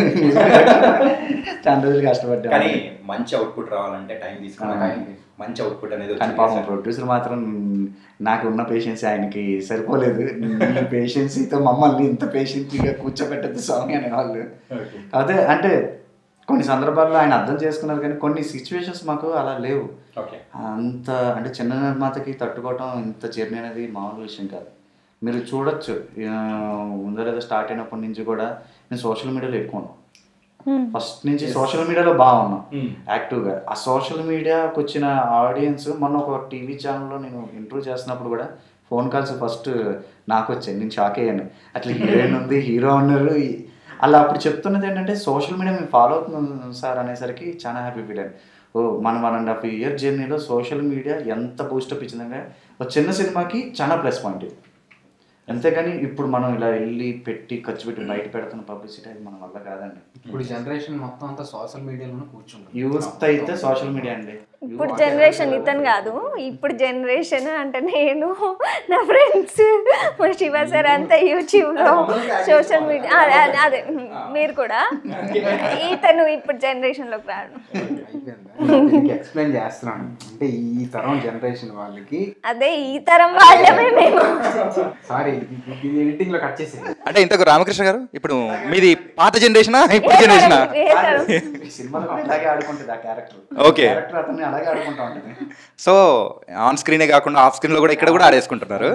చాలా రోజులు కష్టపడ్డా కానీ మంచి అవుట్పుట్ రావాలంటే టైం తీసుకున్నాం. మంచి అవుట్పుట్ అనేది కానీ పాపం ప్రొడ్యూసర్ మాత్రం నాకు ఉన్న పేషెన్స్ ఆయనకి సరిపోలేదు ఈ పేషెన్సీతో మమ్మల్ని ఇంత పేషెంట్గా కూర్చోబెట్టద్దు స్వామి అనేవాళ్ళు అదే అంటే కొన్ని సందర్భాల్లో ఆయన అర్థం చేసుకున్నారు కానీ కొన్ని సిచ్యువేషన్స్ మాకు అలా లేవు ఓకే అంత అంటే చిన్న నిర్మాతకి తట్టుకోవటం ఇంత జర్నీ అనేది మామూలు విషయం కాదు మీరు చూడొచ్చు ఆ, ఉందో లేదో స్టార్ట్ అయినప్పటి నుంచి కూడా నేను సోషల్ మీడియాలో ఎక్కువ ఉన్నాను ఫస్ట్ నుంచి సోషల్ మీడియాలో బాగున్నాం యాక్టివ్గా ఆ సోషల్ మీడియాకి వచ్చిన ఆడియన్స్ మొన్న ఒక టీవీ ఛానల్లో నేను ఇంటర్వ్యూ చేస్తున్నప్పుడు కూడా ఫోన్ కాల్స్ ఫస్ట్ నాకు వచ్చాయి నేను షాక్ అయ్యాను అట్లా హీరోయిన్ ఉంది హీరో ఉన్నారు ఈ- అలా అప్పుడు చెప్తున్నది ఏంటంటే సోషల్ మీడియా మేము ఫాలో అవుతున్నాం సార్ అనేసరికి చాలా హ్యాపీ ఫీల్ అయ్యాను ఓ మన వన్ అండ్ హాఫ్ ఇయర్ జర్నీలో సోషల్ మీడియా ఎంత బూస్టప్ ఇచ్చిందంటే ఒక చిన్న సినిమాకి చాలా ప్లస్ పాయింట్ ఇది అంతేగాని ఇప్పుడు మనం ఇలా వెళ్ళి పెట్టి ఖర్చు పెట్టి బయట పెడుతున్న పబ్లిసిటీ అది మన వల్ల కాదండి ఇప్పుడు జనరేషన్ మొత్తం అంతా సోషల్ మీడియాలోనే కూర్చుంటారు యూత్ అయితే సోషల్ మీడియా అండి ఇప్పుడు జనరేషన్ ఇతను కాదు ఇప్పుడు జనరేషన్ అంటే నేను నా ఫ్రెండ్స్ మా శివ సార్ అంతా యూట్యూబ్లో సోషల్ మీడియా అదే అదే మీరు కూడా ఇతను ఇప్పుడు జనరేషన్లోకి రాడు అయిపోయిందా ఎక్స్ప్లెయిన్ చేస్తున్నాను అంటే ఈ తరం జనరేషన్ వాళ్ళకి అదే ఈ తరం వాళ్ళమే మేము సారీ ఇది ఎడిటింగ్ లో కట్ చేసేది అంటే ఇంతకు రామకృష్ణ గారు ఇప్పుడు మీది పాత జనరేషనా ఇప్పుడు జనరేషనా ఏ తరం సినిమాలో కూడా ఇలాగే ఆడుకుంటుంది ఆ క్యారెక్టర్ Okay. క్యారెక్టర్ అతన్ని అలాగే ఆడుకుంటా ఉంటుంది సో ఆన్ స్క్రీనే కాకుండా ఆఫ్ స్క్రీన్లో కూడా ఇక్కడ కూడా ఆడేసుకుంటున్నారు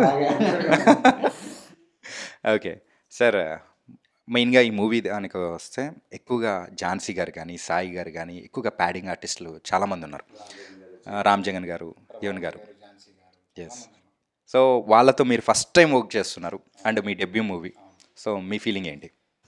ఓకే సార్ మెయిన్గా ఈ మూవీ దానికి వస్తే ఎక్కువగా ఝాన్సీ గారు కానీ సాయి గారు కానీ ఎక్కువగా ప్యాడింగ్ ఆర్టిస్టులు చాలామంది ఉన్నారు ఆ, రామ్ జగన్ గారు యువన్ గారు ఎస్ సో వాళ్ళతో మీరు ఫస్ట్ టైం వర్క్ చేస్తున్నారు అండ్ మీ డెబ్యూ మూవీ సో మీ ఫీలింగ్ ఏంటి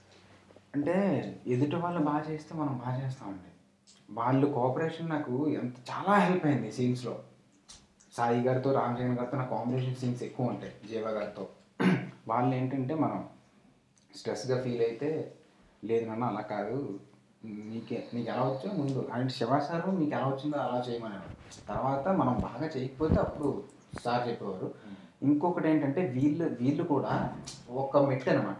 అంటే ఎదుటి వాళ్ళు బాగా చేస్తే మనం బాగా చేస్తామండి వాళ్ళు కోఆపరేషన్ నాకు ఎంత చాలా హెల్ప్ అయింది సీన్స్లో సాయి గారితో రామ్ చరణ్ గారితో నా కాంబినేషన్ సీన్స్ ఎక్కువ ఉంటాయి జీవ గారితో వాళ్ళు ఏంటంటే మనం స్ట్రెస్గా ఫీల్ అయితే లేదు నాన్న అలా కాదు నీకే నీకు ఎలా వచ్చో ముందు అండ్ శివ సార్ మీకు ఎలా వచ్చిందో అలా చేయమనేవారు తర్వాత మనం బాగా చేయకపోతే అప్పుడు సార్ చెప్పేవారు ఇంకొకటి ఏంటంటే వీళ్ళు వీళ్ళు కూడా ఒక మెట్ అనమాట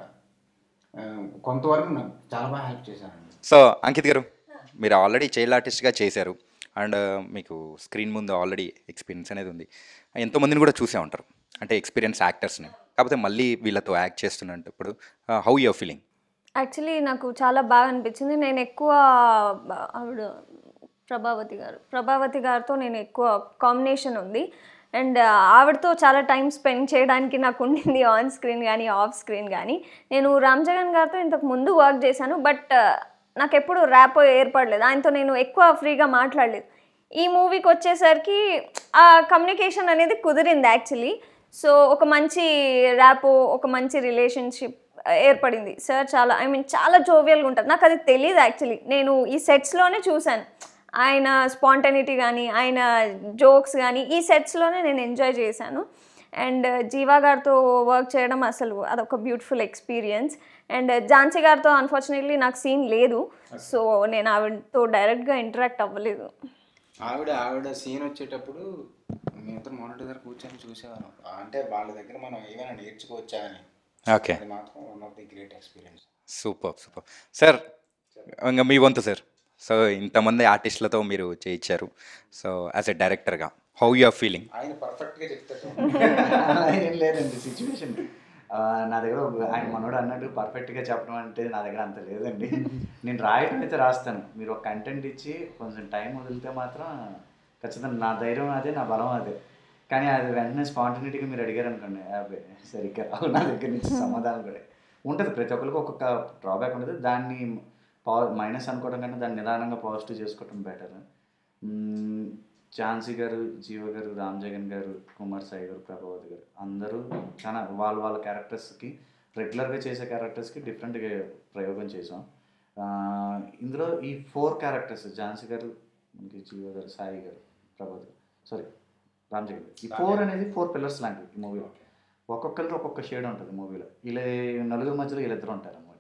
కొంతవరకు నాకు చాలా బాగా హెల్ప్ చేశారండి సో అంకిత్ గారు మీరు ఆల్రెడీ చైల్డ్ ఆర్టిస్ట్గా చేశారు అండ్ మీకు స్క్రీన్ ముందు ఆల్రెడీ ఎక్స్పీరియన్స్ అనేది ఉంది ఎంతోమందిని కూడా చూసే ఉంటారు అంటే ఎక్స్పీరియన్స్ యాక్టర్స్ని కాకపోతే మళ్ళీ వీళ్ళతో యాక్ట్ చేస్తున్నప్పుడు హౌ యువర్ ఫీలింగ్ యాక్చువల్లీ నాకు చాలా బాగా అనిపించింది నేను ఎక్కువ బ- ఆవిడ ప్రభావతి గారు ప్రభావతి గారితో నేను ఎక్కువ కాంబినేషన్ ఉంది అండ్ ఆవిడతో చాలా టైం స్పెండ్ చేయడానికి నాకు ఉండింది ఆన్ స్క్రీన్ కానీ ఆఫ్ స్క్రీన్ కానీ నేను రామ్ జగన్ గారితో ఇంతకు ముందు వర్క్ చేశాను బట్ నాకు ఎప్పుడు ర్యాప్ ఏర్పడలేదు ఆయనతో నేను ఎక్కువ ఫ్రీగా మాట్లాడలేదు ఈ మూవీకి వచ్చేసరికి ఆ కమ్యూనికేషన్ అనేది కుదిరింది యాక్చువల్లీ సో ఒక మంచి ర్యాప్ ఒక మంచి రిలేషన్షిప్ ఏర్పడింది సార్ చాలా ఐ మీన్ చాలా జోవియల్గా ఉంటారు నాకు అది తెలియదు యాక్చువల్లీ నేను ఈ సెట్స్లోనే చూశాను ఆయన స్పాంటనిటీ కానీ ఆయన జోక్స్ కానీ ఈ సెట్స్లోనే నేను ఎంజాయ్ చేశాను అండ్ జీవా గారితో వర్క్ చేయడం అసలు అదొక బ్యూటిఫుల్ ఎక్స్పీరియన్స్ అండ్ ఝాన్సీ గారితో అన్ఫార్చునేట్లీ నాకు సీన్ లేదు సో నేను ఆవిడతో డైరెక్ట్గా ఇంటరాక్ట్ అవ్వలేదు ఆవిడ ఆవిడ సీన్ వచ్చేటప్పుడు మేమిద్దరు మానిటర్ దగ్గర కూర్చొని చూసేవాళ్ళం అంటే వాళ్ళ దగ్గర మనం ఏమైనా నేర్చుకోవచ్చా అని ఓకే అది మాత్రం one of the great experience super super sir ఇంకా మీ వంతు సార్ సో ఇంతమంది ఆర్టిస్టులతో మీరు చేయించారు సో యాజ్ ఎ డైరెక్టర్గా హౌ యు ఆర్ ఫీలింగ్ ఆయన పర్ఫెక్ట్గా చెప్తారు అలా ఏం లేదండి సిచ్యువేషన్ ఆ, నా దగ్గర ఒక- ఆయన మనోడు అన్నట్టు పర్ఫెక్ట్గా చెప్పడం అంటే నా దగ్గర అంత లేదండి నేను రాయటం అయితే రాస్తాను మీరు ఒక కంటెంట్ ఇచ్చి కొంచెం టైం వదిలితే మాత్రం ఖచ్చితంగా నా ధైర్యం అదే నా బలం అదే కానీ అది వెంటనే స్పాంటినిటీగా మీరు అడిగారు అనుకోండి అబ్బే సరిగ్గా రావు నా దగ్గర నుంచి సమాధానం కూడా ఉంటుంది ప్రతి ఒక్కరికి ఒక్కొక్క డ్రాబ్యాక్ ఉంటుంది దాన్ని పా మైనస్ అనుకోవడం కన్నా దాన్ని నిదానంగా పాజిటివ్ చేసుకోవడం బెటర్ ఝాన్సీ గారు జీవ గారు రామ్ జగన్ గారు కుమార్ సాయి గారు ప్రభావతి గారు అందరూ చాలా వాళ్ళ వాళ్ళ క్యారెక్టర్స్కి రెగ్యులర్గా చేసే క్యారెక్టర్స్కి డిఫరెంట్గా ప్రయోగం చేసాం ఆ, ఇందులో ఈ ఫోర్ క్యారెక్టర్స్ ఝాన్సీ గారు మనకి జీవ గారు సాయి గారు ప్రభావతి గారు సారీ రామ్ జగన్ గారు ఈ ఫోర్ అనేది ఫోర్ పిల్లర్స్ లాంటివి ఈ మూవీలో ఒక్కొక్కరికి ఒక్కొక్క షేడ్ ఉంటుంది మూవీలో ఇలా నలుగురు మధ్యలో వీళ్ళిద్దరు ఉంటారు అనమాట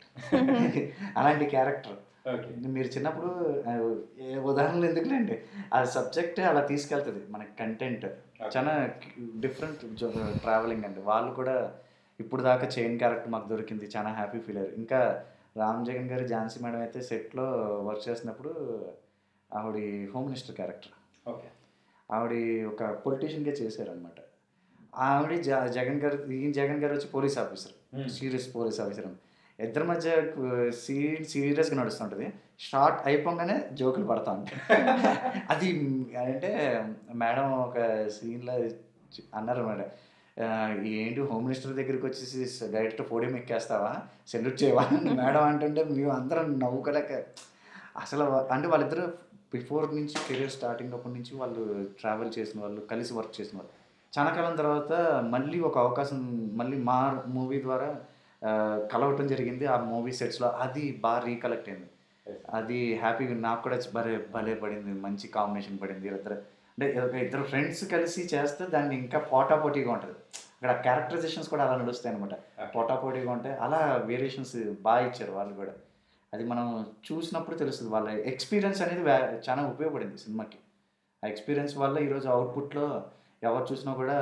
అలాంటి క్యారెక్టర్ మీరు చిన్నప్పుడు ఆ, ఏ ఉదాహరణలు ఎందుకులేండి ఆ సబ్జెక్ట్ అలా తీసుకెళ్తుంది మన కంటెంట్ చాలా డిఫరెంట్ ట్రావెలింగ్ అండి వాళ్ళు కూడా ఇప్పుడు దాకా చైన్ క్యారెక్టర్ మాకు దొరికింది చాలా హ్యాపీ ఫీల్ అయ్యారు ఇంకా రామ్ జగన్ గారు ఝాన్సీ మేడం అయితే సెట్లో వర్క్ చేసినప్పుడు ఆవిడ హోమ్ మినిస్టర్ క్యారెక్టర్ ఓకే ఆవిడ ఒక పొలిటీషియన్గా చేశారనమాట ఆవిడ జ జగన్ గారు ఈ జగన్ గారు వచ్చి police officer serious police officer ఇద్దరి మధ్య సీన్ సీరియస్గా నడుస్తుంటుంది షార్ట్ అయిపోగానే జోకులు పడతా ఉంటాయి అది అంటే మేడం ఒక సీన్లో అన్నారు మేడం ఏంటి హోమ్ మినిస్టర్ దగ్గరికి వచ్చేసి డైరెక్ట్ పోడియం ఎక్కేస్తావా సెల్యూట్ చేయవా మేడం అంటుంటే మేము అందరం నవ్వుకోలేక అసలు వా- అంటే వాళ్ళిద్దరు బిఫోర్ నుంచి కెరీర్ స్టార్టింగ్ అప్పటి నుంచి వాళ్ళు ట్రావెల్ చేసిన వాళ్ళు కలిసి వర్క్ చేసిన వాళ్ళు చాలా కాలం తర్వాత మళ్ళీ ఒక అవకాశం మళ్ళీ మా మూవీ ద్వారా ఆ, కలవటం జరిగింది ఆ మూవీ సెట్స్లో అది బాగా రీకలెక్ట్ అయింది అది హ్యాపీగా నాకు కూడా భలే భలే పడింది మంచి కాంబినేషన్ పడింది ఇద్దరు అంటే ఒక ఇద్దరు ఫ్రెండ్స్ కలిసి చేస్తే దాన్ని ఇంకా పోటాపోటీగా ఉంటుంది అక్కడ క్యారెక్టరైజేషన్స్ కూడా అలా నడుస్తాయి అనమాట పోటాపోటీగా ఉంటాయి అలా వేరియేషన్స్ బాగా ఇచ్చారు వాళ్ళు కూడా అది మనం చూసినప్పుడు తెలుస్తుంది వాళ్ళ ఎక్స్పీరియన్స్ అనేది వా- చాలా ఉపయోగపడింది సినిమాకి ఆ ఎక్స్పీరియన్స్ వల్ల ఈరోజు అవుట్పుట్లో ఎవరు చూసినా కూడా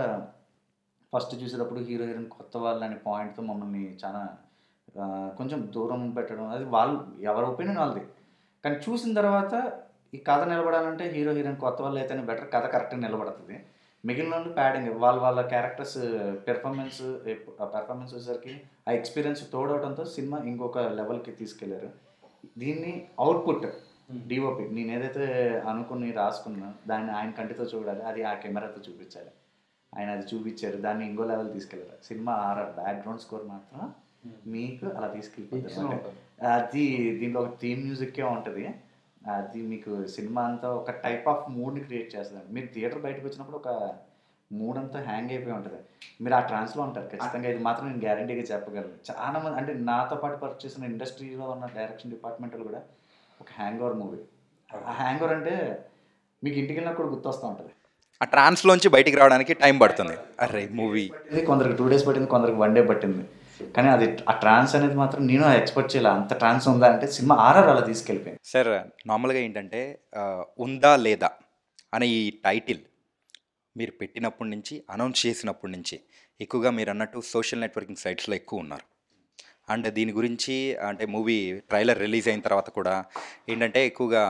ఫస్ట్ చూసేటప్పుడు హీరో హీరోయిన్ కొత్త వాళ్ళు అనే పాయింట్తో మమ్మల్ని చాలా ఆ, కొంచెం దూరం పెట్టడం అది వాళ్ళు ఎవరి ఒపీనియన్ వాళ్ళది కానీ చూసిన తర్వాత ఈ కథ నిలబడాలంటే హీరో హీరోయిన్ కొత్త వాళ్ళు అయితేనే బెటర్ కథ కరెక్ట్గా నిలబడుతుంది మిగిలిన వాళ్ళు ప్యాడింగ్ వాళ్ళ వాళ్ళ క్యారెక్టర్స్ పెర్ఫార్మెన్స్ ఆ పెర్ఫార్మెన్స్ వచ్చేసరికి ఆ ఎక్స్పీరియన్స్ తోడవడంతో సినిమా ఇంకొక లెవెల్కి తీసుకెళ్లారు దీన్ని అవుట్పుట్ డిఓపి నేను ఏదైతే అనుకుని రాసుకున్నా దాన్ని ఆయన కంటితో చూడాలి అది ఆ కెమెరాతో చూపించాలి ఆయన అది చూపించారు దాన్ని ఇంకో లెవెల్ తీసుకెళ్ళారు సినిమా ఆర్ఆర్ బ్యాక్గ్రౌండ్ స్కోర్ మాత్రం మీకు అలా తీసుకెళ్ళిపోతారు అది దీనిలో ఒక థీమ్ మ్యూజిక్కే ఉంటుంది అది మీకు సినిమా అంతా ఒక టైప్ ఆఫ్ మూడ్ని క్రియేట్ చేస్తుంది మీరు థియేటర్ బయటకు వచ్చినప్పుడు ఒక మూడ్ అంతా హ్యాంగ్ అయిపోయి ఉంటుంది మీరు ఆ ట్రాన్స్లో ఉంటారు ఖచ్చితంగా ఇది మాత్రం నేను గ్యారంటీగా చెప్పగలను చాలా మంది అంటే నాతో పాటు వర్క్ చేసిన ఇండస్ట్రీలో ఉన్న డైరెక్షన్ డిపార్ట్మెంట్లో కూడా ఒక హ్యాంగ్ ఓవర్ మూవీ ఆ హ్యాంగ్ ఓవర్ అంటే మీకు ఇంటికి వెళ్ళినా కూడా గుర్తొస్తూ ఉంటుంది ఆ ట్రాన్స్లోంచి బయటికి రావడానికి టైం పడుతుంది అరే మూవీ ఇది కొందరికి టూ డేస్ పట్టింది కొందరికి వన్ డే పట్టింది కానీ అది ఆ ట్రాన్స్ అనేది మాత్రం నేను ఎక్స్పెక్ట్ చేయాలి అంత ట్రాన్స్ ఉందా అంటే సినిమా ఆర్ఆర్ అలా తీసుకెళ్ళిపోయింది సార్ నార్మల్గా ఏంటంటే ఆ, ఉందా లేదా అనే ఈ టైటిల్ మీరు పెట్టినప్పటి నుంచి అనౌన్స్ చేసినప్పటి నుంచి ఎక్కువగా మీరు అన్నట్టు సోషల్ నెట్వర్కింగ్ సైట్స్లో ఎక్కువ ఉన్నారు అండ్ దీని గురించి అంటే మూవీ ట్రైలర్ రిలీజ్ అయిన తర్వాత కూడా ఏంటంటే ఎక్కువగా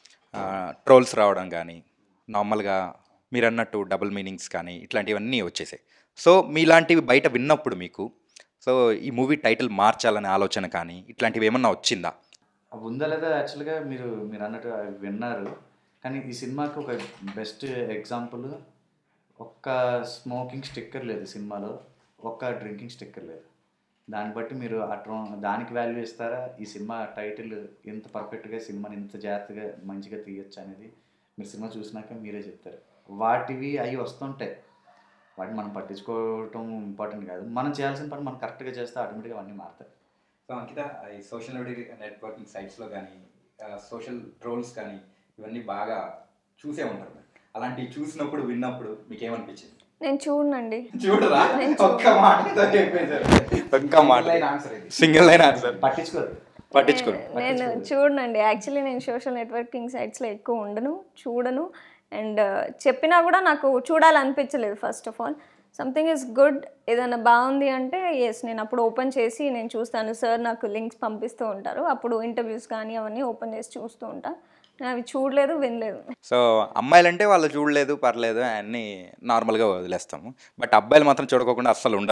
ట్రోల్స్ రావడం కానీ నార్మల్గా మీరు అన్నట్టు డబుల్ మీనింగ్స్ కానీ ఇట్లాంటివన్నీ వచ్చేసాయి సో మీలాంటివి బయట విన్నప్పుడు మీకు సో ఈ మూవీ టైటిల్ మార్చాలనే ఆలోచన కానీ ఇట్లాంటివి ఏమన్నా వచ్చిందా అవి ఉందా లేదా యాక్చువల్గా మీరు మీరు అన్నట్టు అవి విన్నారు కానీ ఈ సినిమాకి ఒక బెస్ట్ ఎగ్జాంపుల్ ఒక్క స్మోకింగ్ స్టిక్కర్ లేదు సినిమాలో ఒక్క డ్రింకింగ్ స్టిక్కర్ లేదు దాన్ని బట్టి మీరు ఆ ట్రో దానికి వాల్యూ ఇస్తారా ఈ సినిమా టైటిల్ ఎంత పర్ఫెక్ట్గా సినిమాని ఇంత జాగ్రత్తగా మంచిగా తీయొచ్చు అనేది మీరు సినిమా చూసినాక మీరే చెప్తారు వాటివి అవి వస్తుంటాయి వాటిని మనం పట్టించుకోవటం ఇంపార్టెంట్ కాదు మనం చేయాల్సిన పని మనం కరెక్ట్గా చేస్తే ఆటోమేటిక్గా అవన్నీ మారుతాయి సో అంకిత ఈ సోషల్ నెట్వర్కింగ్ సైట్స్లో కానీ సోషల్ ట్రోల్స్ కానీ ఇవన్నీ బాగా చూసే ఉంటారు మీరు. అలాంటివి చూసినప్పుడు విన్నప్పుడు మీకు ఏమనిపించింది నేను చూడనండి చూడరా నేను ఒక్క మాటతో చెప్పేశారు ఒక్క మాట ఆన్సర్ ఇది సింగిల్ లైన్ ఆన్సర్ పట్టించుకోరు పట్టించుకోరు నేను చూడనండి యాక్చువల్లీ నేను సోషల్ నెట్వర్కింగ్ సైట్స్లో ఎక్కువ ఉండను చూడను అండ్ చెప్పినా కూడా నాకు చూడాలనిపించలేదు first of all something is good ఏదైనా బాగుంది అంటే ఎస్ నేను అప్పుడు ఓపెన్ చేసి నేను చూస్తాను సార్ నాకు లింక్స్ పంపిస్తూ ఉంటారు అప్పుడు ఇంటర్వ్యూస్ కానీ అవన్నీ ఓపెన్ చేసి చూస్తూ ఉంటా నేను అవి చూడలేదు వినలేదు సో అమ్మాయిలంటే వాళ్ళు చూడలేదు పర్లేదు అన్నీ నార్మల్గా వదిలేస్తాము బట్ అబ్బాయిలు మాత్రం చూడకోకుండా అస్సలు ఉండరు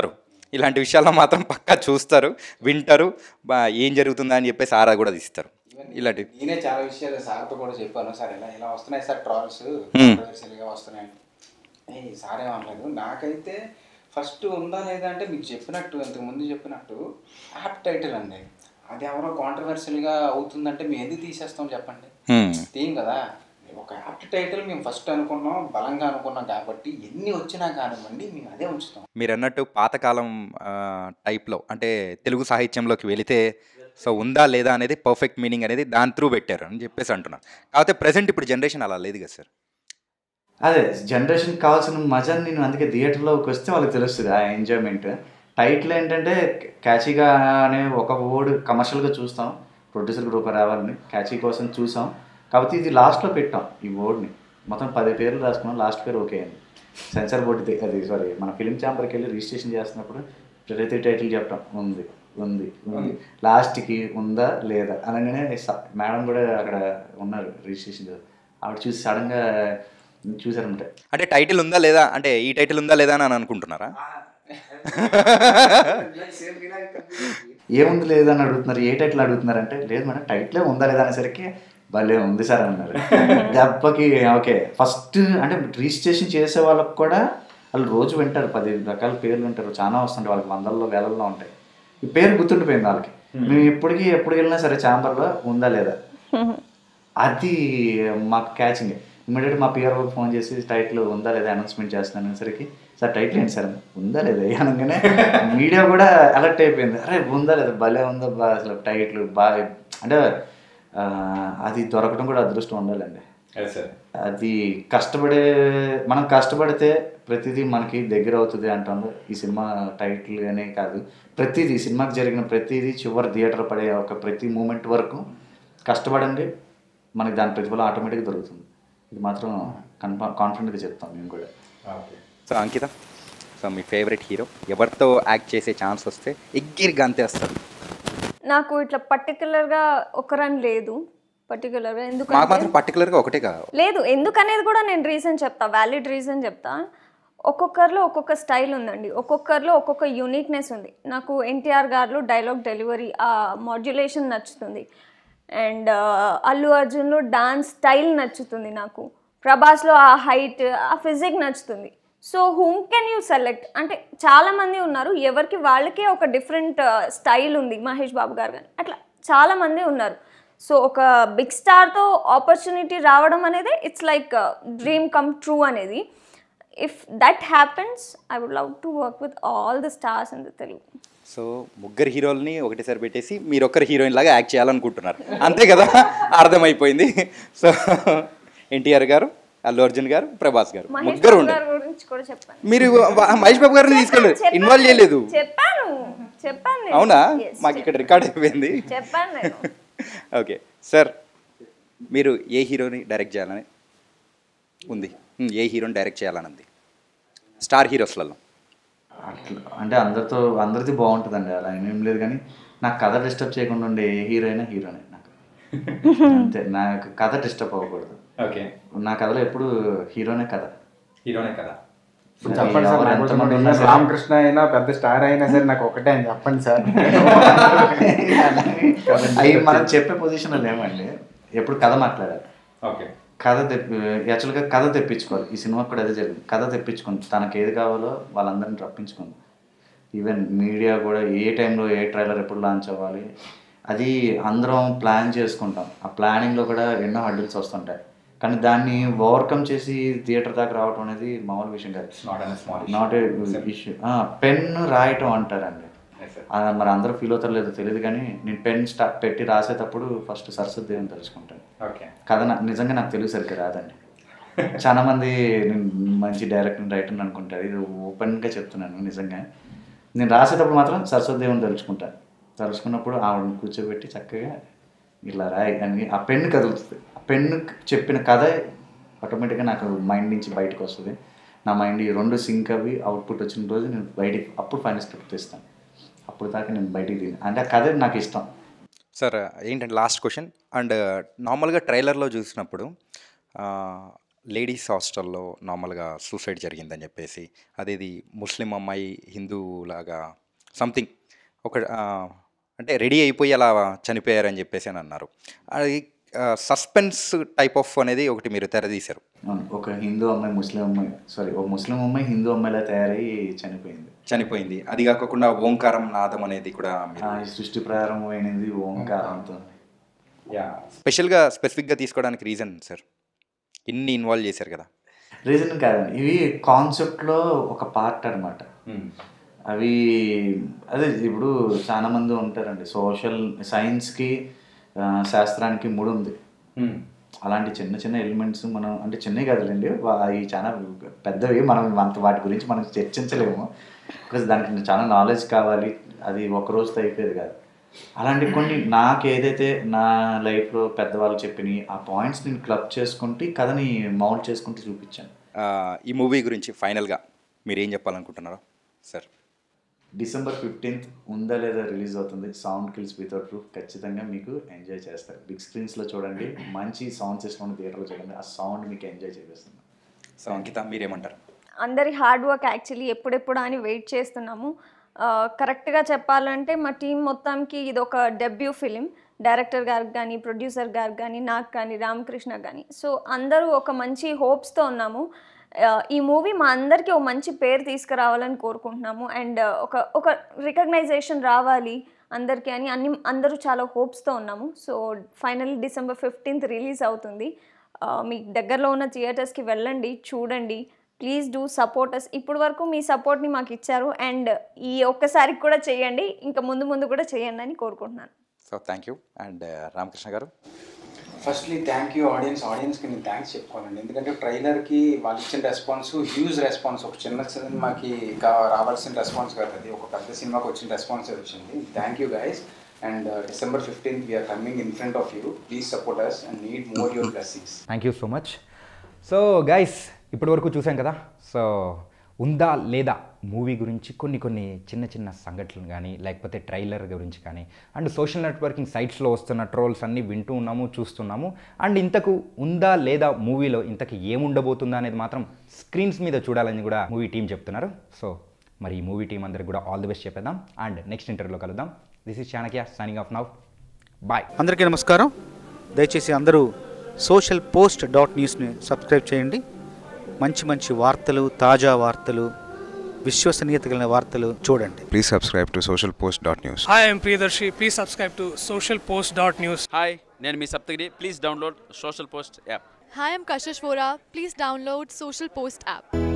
ఇలాంటి విషయాల్లో మాత్రం పక్కా చూస్తారు వింటారు బా- ఏం జరుగుతుందా అని చెప్పేసి ఆరా కూడా తీస్తారు ఇలాంటి నేనే చాలా విషయాలు సార్తో కూడా చెప్పాను సార్ ఇలా ఇలా వస్తున్నాయి సార్ ట్రాల్స్ Hmm. గా వస్తున్నాయి ఏ సార్ ఏమనలేదు నాకైతే ఫస్ట్ ఉందా లేదా అంటే మీకు చెప్పినట్టు ఇంతకు ముందు చెప్పినట్టు యాప్ టైటిల్ అండి అది ఎవరో కాంట్రవర్షియల్గా అవుతుందంటే మేము ఎందుకు తీసేస్తాం చెప్పండి హ్మ్. తీయం కదా ఒక యాప్ట్ టైటిల్ మేము ఫస్ట్ అనుకున్నాం బలంగా అనుకున్నాం కాబట్టి ఎన్ని వచ్చినా కానివ్వండి మేము అదే ఉంచుతాం మీరు అన్నట్టు పాతకాలం ఆ, టైప్లో అంటే తెలుగు సాహిత్యంలోకి వెళితే సో ఉందా లేదా అనేది పర్ఫెక్ట్ మీనింగ్ అనేది దాని త్రూ పెట్టారు అని చెప్పేసి అంటున్నాను కాకపోతే ప్రజెంట్ ఇప్పుడు జనరేషన్ అలా లేదు కదా సార్ అదే జనరేషన్ కావాల్సిన మజా నేను అందుకే థియేటర్లోకి వస్తే వాళ్ళకి తెలుస్తుంది ఆ ఎంజాయ్మెంట్ టైటిల్ ఏంటంటే క్యాచీగా అనే ఒక వర్డ్ కమర్షియల్గా చూస్తాం ప్రొడ్యూసర్ గ్రూప్ రావాలని క్యాచీ కోసం చూసాం కాబట్టి ఇది లాస్ట్లో పెట్టాం ఈ వర్డ్ని మొత్తం పది పేర్లు రాసుకున్నాం లాస్ట్ పేరు ఓకే అని సెన్సార్ బోర్డు ది- అది సారీ మన ఫిలిం ఛాంబర్కి వెళ్ళి రిజిస్ట్రేషన్ చేస్తున్నప్పుడు ప్రతి టైటిల్ చెప్పడం ఉంది ఉంది ఉంది లాస్ట్కి ఉందా లేదా అనగానే స- మేడం కూడా అక్కడ ఉన్నారు రిజిస్ట్రేషన్ చేస్తారు. ఆవిడ చూసి సడన్గా చూసారనమాట అంటే టైటిల్ ఉందా లేదా అంటే ఈ టైటిల్ ఉందా లేదా అని అనుకుంటున్నారా ఏముంది లేదా అని అడుగుతున్నారు ఏ టైటిల్ అడుగుతున్నారు అంటే లేదు మేడం టైటిలే ఉందా లేదా అనేసరికి భలే ఉంది సార్ అన్నారు దెబ్బకి ఓకే ఫస్ట్ అంటే రిజిస్ట్రేషన్ చేసే వాళ్ళకి కూడా వాళ్ళు రోజు వింటారు పది రకాల పేర్లు వింటారు చాలా వస్తుంటాయి వాళ్ళకి వందల్లో వేలల్లో ఉంటాయి ఈ పేరు గుర్తుండిపోయింది వాళ్ళకి మేము ఇప్పటికీ ఎప్పుడు వెళ్ళినా సరే ఛాంబర్లో ఉందా లేదా అది మాకు క్యాచింగ్ ఇమీడియట్ మా పిఆర్ ఫోన్ చేసి టైటిల్ ఉందా లేదా అనౌన్స్మెంట్ చేస్తున్నాను అనేసరికి సార్ టైటిల్ ఏంటి సార్ ఉందా లేదా అనగానే మీడియా కూడా అలర్ట్ అయిపోయింది అరే ఉందా లేదా భలే ఉందా బా అసలు టైటిల్ బాగా అంటే ఆ, అది దొరకడం కూడా అదృష్టం ఉండాలండి అది కష్టపడే మనం కష్టపడితే ప్రతిదీ మనకి దగ్గర అవుతుంది అంటాం ఈ సినిమా టైటిల్ అనే కాదు ప్రతిదీ సినిమాకి జరిగిన ప్రతిదీ చివరి థియేటర్ పడే ఒక ప్రతి మూమెంట్ వరకు కష్టపడండి మనకి దాని ప్రతిఫలం ఆటోమేటిక్గా దొరుకుతుంది ఇది మాత్రం కన్ఫా కాన్ఫిడెంట్గా చెప్తాం మేము కూడా సో అంకిత సో మీ ఫేవరెట్ హీరో ఎవరితో యాక్ట్ చేసే ఛాన్స్ వస్తే ఎగ్గిరి గంతేస్తారు నాకు ఇట్లా పర్టికులర్గా ఒకరని లేదు పర్టికులర్గా మాకు ఎందుకంటే మాత్రం పర్టికులర్గా ఒకటే కాదు లేదు ఎందుకనేది కూడా నేను రీజన్ చెప్తా వ్యాలిడ్ రీజన్ చెప్తా ఒక్కొక్కరిలో ఒక్కొక్క స్టైల్ ఉందండి ఒక్కొక్కరిలో ఒక్కొక్క యూనిక్నెస్ ఉంది నాకు ఎన్టీఆర్ గారిలో డైలాగ్ డెలివరీ ఆ మాడ్యులేషన్ నచ్చుతుంది అండ్ అల్లు అర్జున్లో డాన్స్ స్టైల్ నచ్చుతుంది నాకు ప్రభాస్లో ఆ హైట్ ఆ ఫిజిక్ నచ్చుతుంది so whom can you select అంటే చాలామంది ఉన్నారు ఎవరికి వాళ్ళకే ఒక డిఫరెంట్ స్టైల్ ఉంది మహేష్ బాబు గారు కానీ అట్లా చాలామంది ఉన్నారు సో ఒక బిగ్ స్టార్తో ఆపర్చునిటీ రావడం అనేది it's like dream come true అనేది if that happens I would love to work with all the stars in the Telugu so ముగ్గురు హీరోల్ని ఒకటేసారి పెట్టేసి మీరు ఒక్కరు హీరోయిన్ లాగా యాక్ట్ చేయాలనుకుంటున్నారు అంతే కదా అర్థమైపోయింది సో ఎన్టీఆర్ గారు అల్లు అర్జున్ గారు ప్రభాస్ గారు మహేష్ ముగ్గురు బాబు ఉండే గారి గురించి కూడా చెప్పాను మీరు వ- మహేష్ బాబు గారిని తీసుకోలేదు చెప్పాను, ఇన్వాల్వ్ చేయలేదు చెప్పాను చెప్పాను నేను. అవునా Yes, మాకు ఇక్కడ రికార్డ్ అయిపోయింది చెప్పాను నేను ఓకే సార్ మీరు ఏ హీరోని డైరెక్ట్ చేయాలని ఉంది ఉమ్, ఏ హీరోని డైరెక్ట్ చేయాలని ఉంది స్టార్ హీరోస్లలో అట్లా అంటే అందరితో అందరిది బాగుంటుందండి అలా ఏం లేదు కానీ నాకు కథ డిస్టర్బ్ చేయకుండా ఉండే ఏ హీరో అయినా హీరోనే నాకు అంతే నాకు కథ డిస్టర్బ్ అవ్వకూడదు ఓకే నా కథలో ఎప్పుడు హీరోనే కథ హీరోనే కదా అది చెప్పండి సార్ ఎవరు నాకు ఎంతమంది కొంచెం ఉన్నా సరే. రామకృష్ణ అయినా పెద్ద స్టార్ అయినా సరే నాకు ఒకటే అని చెప్పండి సార్ అవి మనం చెప్పే పొజిషన్లో లేమండి ఎప్పుడు కథ మాట్లాడాలి ఓకే కథ తెప్పి యాక్చువల్గా కథ తెప్పించుకోవాలి ఈ సినిమా కూడా అదే జరిగింది కథ తెప్పించుకుంది తనకి ఏది కావాలో వాళ్ళందరిని రప్పించుకుంది ఈవెన్ మీడియా కూడా ఏ టైంలో ఏ ట్రైలర్ ఎప్పుడు లాంచ్ అవ్వాలి అది అందరం ప్లాన్ చేసుకుంటాం ఆ ప్లానింగ్లో కూడా ఎన్నో హడ్డిల్స్ వస్తుంటాయి కానీ దాన్ని ఓవర్కమ్ చేసి థియేటర్ దాకా రావడం అనేది మామూలు విషయం కాదు not an small not a issue pen రాయటం అంటారండి ఆ, మరి అందరూ ఫీల్ అవుతారో లేదో తెలియదు కానీ నేను పెన్ స్టా పెట్టి రాసేటప్పుడు ఫస్ట్ సరస్వతి దేవుని తెలుసుకుంటాను ఓకే కథ నా- నిజంగా నాకు తెలుగు సరిగ్గా రాదండి చాలా మంది నేను మంచి డైరెక్టర్ రైటర్ అనుకుంటారు ఇది ఓపెన్గా చెప్తున్నాను నిజంగా నేను రాసేటప్పుడు మాత్రం సరస్వతి దేవుని తలుచుకుంటాను తలుచుకున్నప్పుడు ఆవిడని కూర్చోబెట్టి చక్కగా ఇలా రాయి అని ఆ పెన్ను కదులుతుంది ఆ పెన్ను చెప్పిన కథ ఆటోమేటిక్గా నాకు మైండ్ నుంచి బయటకు వస్తుంది నా మైండ్ ఈ రెండు సింక్ అవి అవుట్పుట్ వచ్చిన రోజు నేను బయటికి అప్పుడు ఫైనల్ స్క్రిప్ట్ తీస్తాను అప్పుడు దాకా నేను బయటికి తిని అంటే ఆ కథ నాకు ఇష్టం సార్ ఏంటంటే లాస్ట్ క్వశ్చన్ అండ్ నార్మల్గా ట్రైలర్లో చూసినప్పుడు లేడీస్ హాస్టల్లో నార్మల్గా సూసైడ్ జరిగిందని చెప్పేసి అదేది ముస్లిం అమ్మాయి హిందూ లాగా సంథింగ్ ఒక ఆ, అంటే రెడీ అయిపోయి అలా చనిపోయారని చెప్పేసి అని అన్నారు అది సస్పెన్స్ టైప్ ఆఫ్ అనేది ఒకటి మీరు తెరదీశారు అవును ఒక హిందూ అమ్మాయి ముస్లిం అమ్మాయి సారీ ఒక ముస్లిం అమ్మాయి హిందూ అమ్మాయిలా తయారై చనిపోయింది చనిపోయింది అది కాకుండా ఓంకారం నాదం అనేది కూడా మీరు ఆ, ఈ సృష్టి ప్రారంభమైనది ఓంకారంతో యా స్పెషల్గా స్పెసిఫిక్గా తీసుకోవడానికి రీజన్ సార్ ఇన్ని ఇన్వాల్వ్ చేశారు కదా రీజన్ కాదండి ఇవి కాన్సెప్ట్లో ఒక పార్ట్ అనమాట అవి అదే ఇప్పుడు చాలా మంది ఉంటారండి సోషల్ సైన్స్కి ఆ, శాస్త్రానికి ముడి ఉంది అలాంటి చిన్న చిన్న ఎలిమెంట్స్ మనం అంటే చిన్నవి కదలండి వా- అవి చాలా పెద్దవి మనం అంత వాటి గురించి మనం చర్చించలేము బికాస్ దానికి చాలా నాలెడ్జ్ కావాలి అది ఒక రోజుతో అయిపోయేది కాదు అలాంటి కొన్ని నాకు ఏదైతే నా లైఫ్లో పెద్దవాళ్ళు చెప్పినాయి ఆ పాయింట్స్ నేను క్లబ్ చేసుకుంటూ ఈ కథని మౌల్డ్ చేసుకుంటూ చూపించాను ఆ, ఈ మూవీ గురించి ఫైనల్గా మీరు ఏం చెప్పాలనుకుంటున్నారో సార్ డిసెంబర్ ఫిఫ్టీన్త్ ఉందా లేదా రిలీజ్ అవుతుంది సౌండ్ కిల్స్ వితౌట్ ప్రూఫ్ ఖచ్చితంగా మీకు ఎంజాయ్ చేస్తారు బిగ్ స్క్రీన్స్లో చూడండి మంచి సౌండ్ సిస్టమ్ థియేటర్లో చూడండి ఆ సౌండ్ మీకు ఎంజాయ్ చేపిస్తుంది సో అంకిత మీరేమంటారు అందరి హార్డ్ వర్క్ యాక్చువల్లీ ఎప్పుడెప్పుడు అని వెయిట్ చేస్తున్నాము కరెక్ట్గా చెప్పాలంటే మా టీం మొత్తానికి ఇది ఒక డెబ్యూ ఫిలిం డైరెక్టర్ గారికి కానీ ప్రొడ్యూసర్ గారికి కానీ నాకు కానీ రామకృష్ణ కానీ సో అందరూ ఒక మంచి హోప్స్తో ఉన్నాము ఆ, ఈ మూవీ మా అందరికీ ఒక మంచి పేరు తీసుకురావాలని కోరుకుంటున్నాము అండ్ ఒక ఒక రికగ్నైజేషన్ రావాలి అందరికీ అని అన్ని అందరూ చాలా హోప్స్తో ఉన్నాము so final December fifteenth release అవుతుంది ఆ, మీకు దగ్గరలో ఉన్న థియేటర్స్కి వెళ్ళండి చూడండి ప్లీజ్ డూ సపోర్ట్ అస్ ఇప్పుడు వరకు మీ సపోర్ట్ని మాకు ఇచ్చారు అండ్ ఈ ఒక్కసారికి కూడా చేయండి ఇంకా ముందు ముందు కూడా చేయండి అని కోరుకుంటున్నాను so thank you and Ramakrishna గారు ఫస్ట్లీ థ్యాంక్ యూ ఆడియన్స్ ఆడియన్స్కి నేను థ్యాంక్స్ చెప్పుకోవాలండి ఎందుకంటే ట్రైలర్కి వాళ్ళు ఇచ్చిన రెస్పాన్స్ హ్యూజ్ రెస్పాన్స్ ఒక చిన్న సినిమాకి కా రావాల్సిన రెస్పాన్స్ కాదు అది ఒక పెద్ద సినిమాకి వచ్చిన రెస్పాన్స్ వచ్చింది thank you guys and December fifteenth we're coming in front of you please support us and need more your blessings thank you so much so guys ఇప్పటి వరకు చూసాం కదా సో ఉందా లేదా మూవీ గురించి కొన్ని కొన్ని చిన్న చిన్న సంఘటనలు కానీ లేకపోతే ట్రైలర్ గురించి కానీ అండ్ సోషల్ నెట్వర్కింగ్ సైట్స్లో వస్తున్న ట్రోల్స్ అన్నీ వింటూ ఉన్నాము చూస్తున్నాము అండ్ ఇంతకు ఉందా లేదా మూవీలో ఇంతకు ఏముండబోతుందా అనేది మాత్రం స్క్రీన్స్ మీద చూడాలని కూడా మూవీ టీం చెప్తున్నారు సో మరి ఈ మూవీ టీం అందరికి కూడా ఆల్ ది బెస్ట్ చెప్పేద్దాం అండ్ నెక్స్ట్ ఇంటర్వ్యూలో కలుద్దాం this is Chanakya signing off now bye అందరికీ నమస్కారం దయచేసి అందరూ సోషల్ పోస్ట్ డాట్ న్యూస్ని సబ్స్క్రైబ్ చేయండి మంచి మంచి వార్తలు తాజా వార్తలు విశ్వసనీయత కలిగిన వార్తలు చూడండి Please subscribe to socialpost.news. Hi, I'm Priyadarshi. Please subscribe to socialpost.news. Hi నేను మీ Saptagiri please download social post app Hi, I'm Kashish Vora. Please download Social Post app.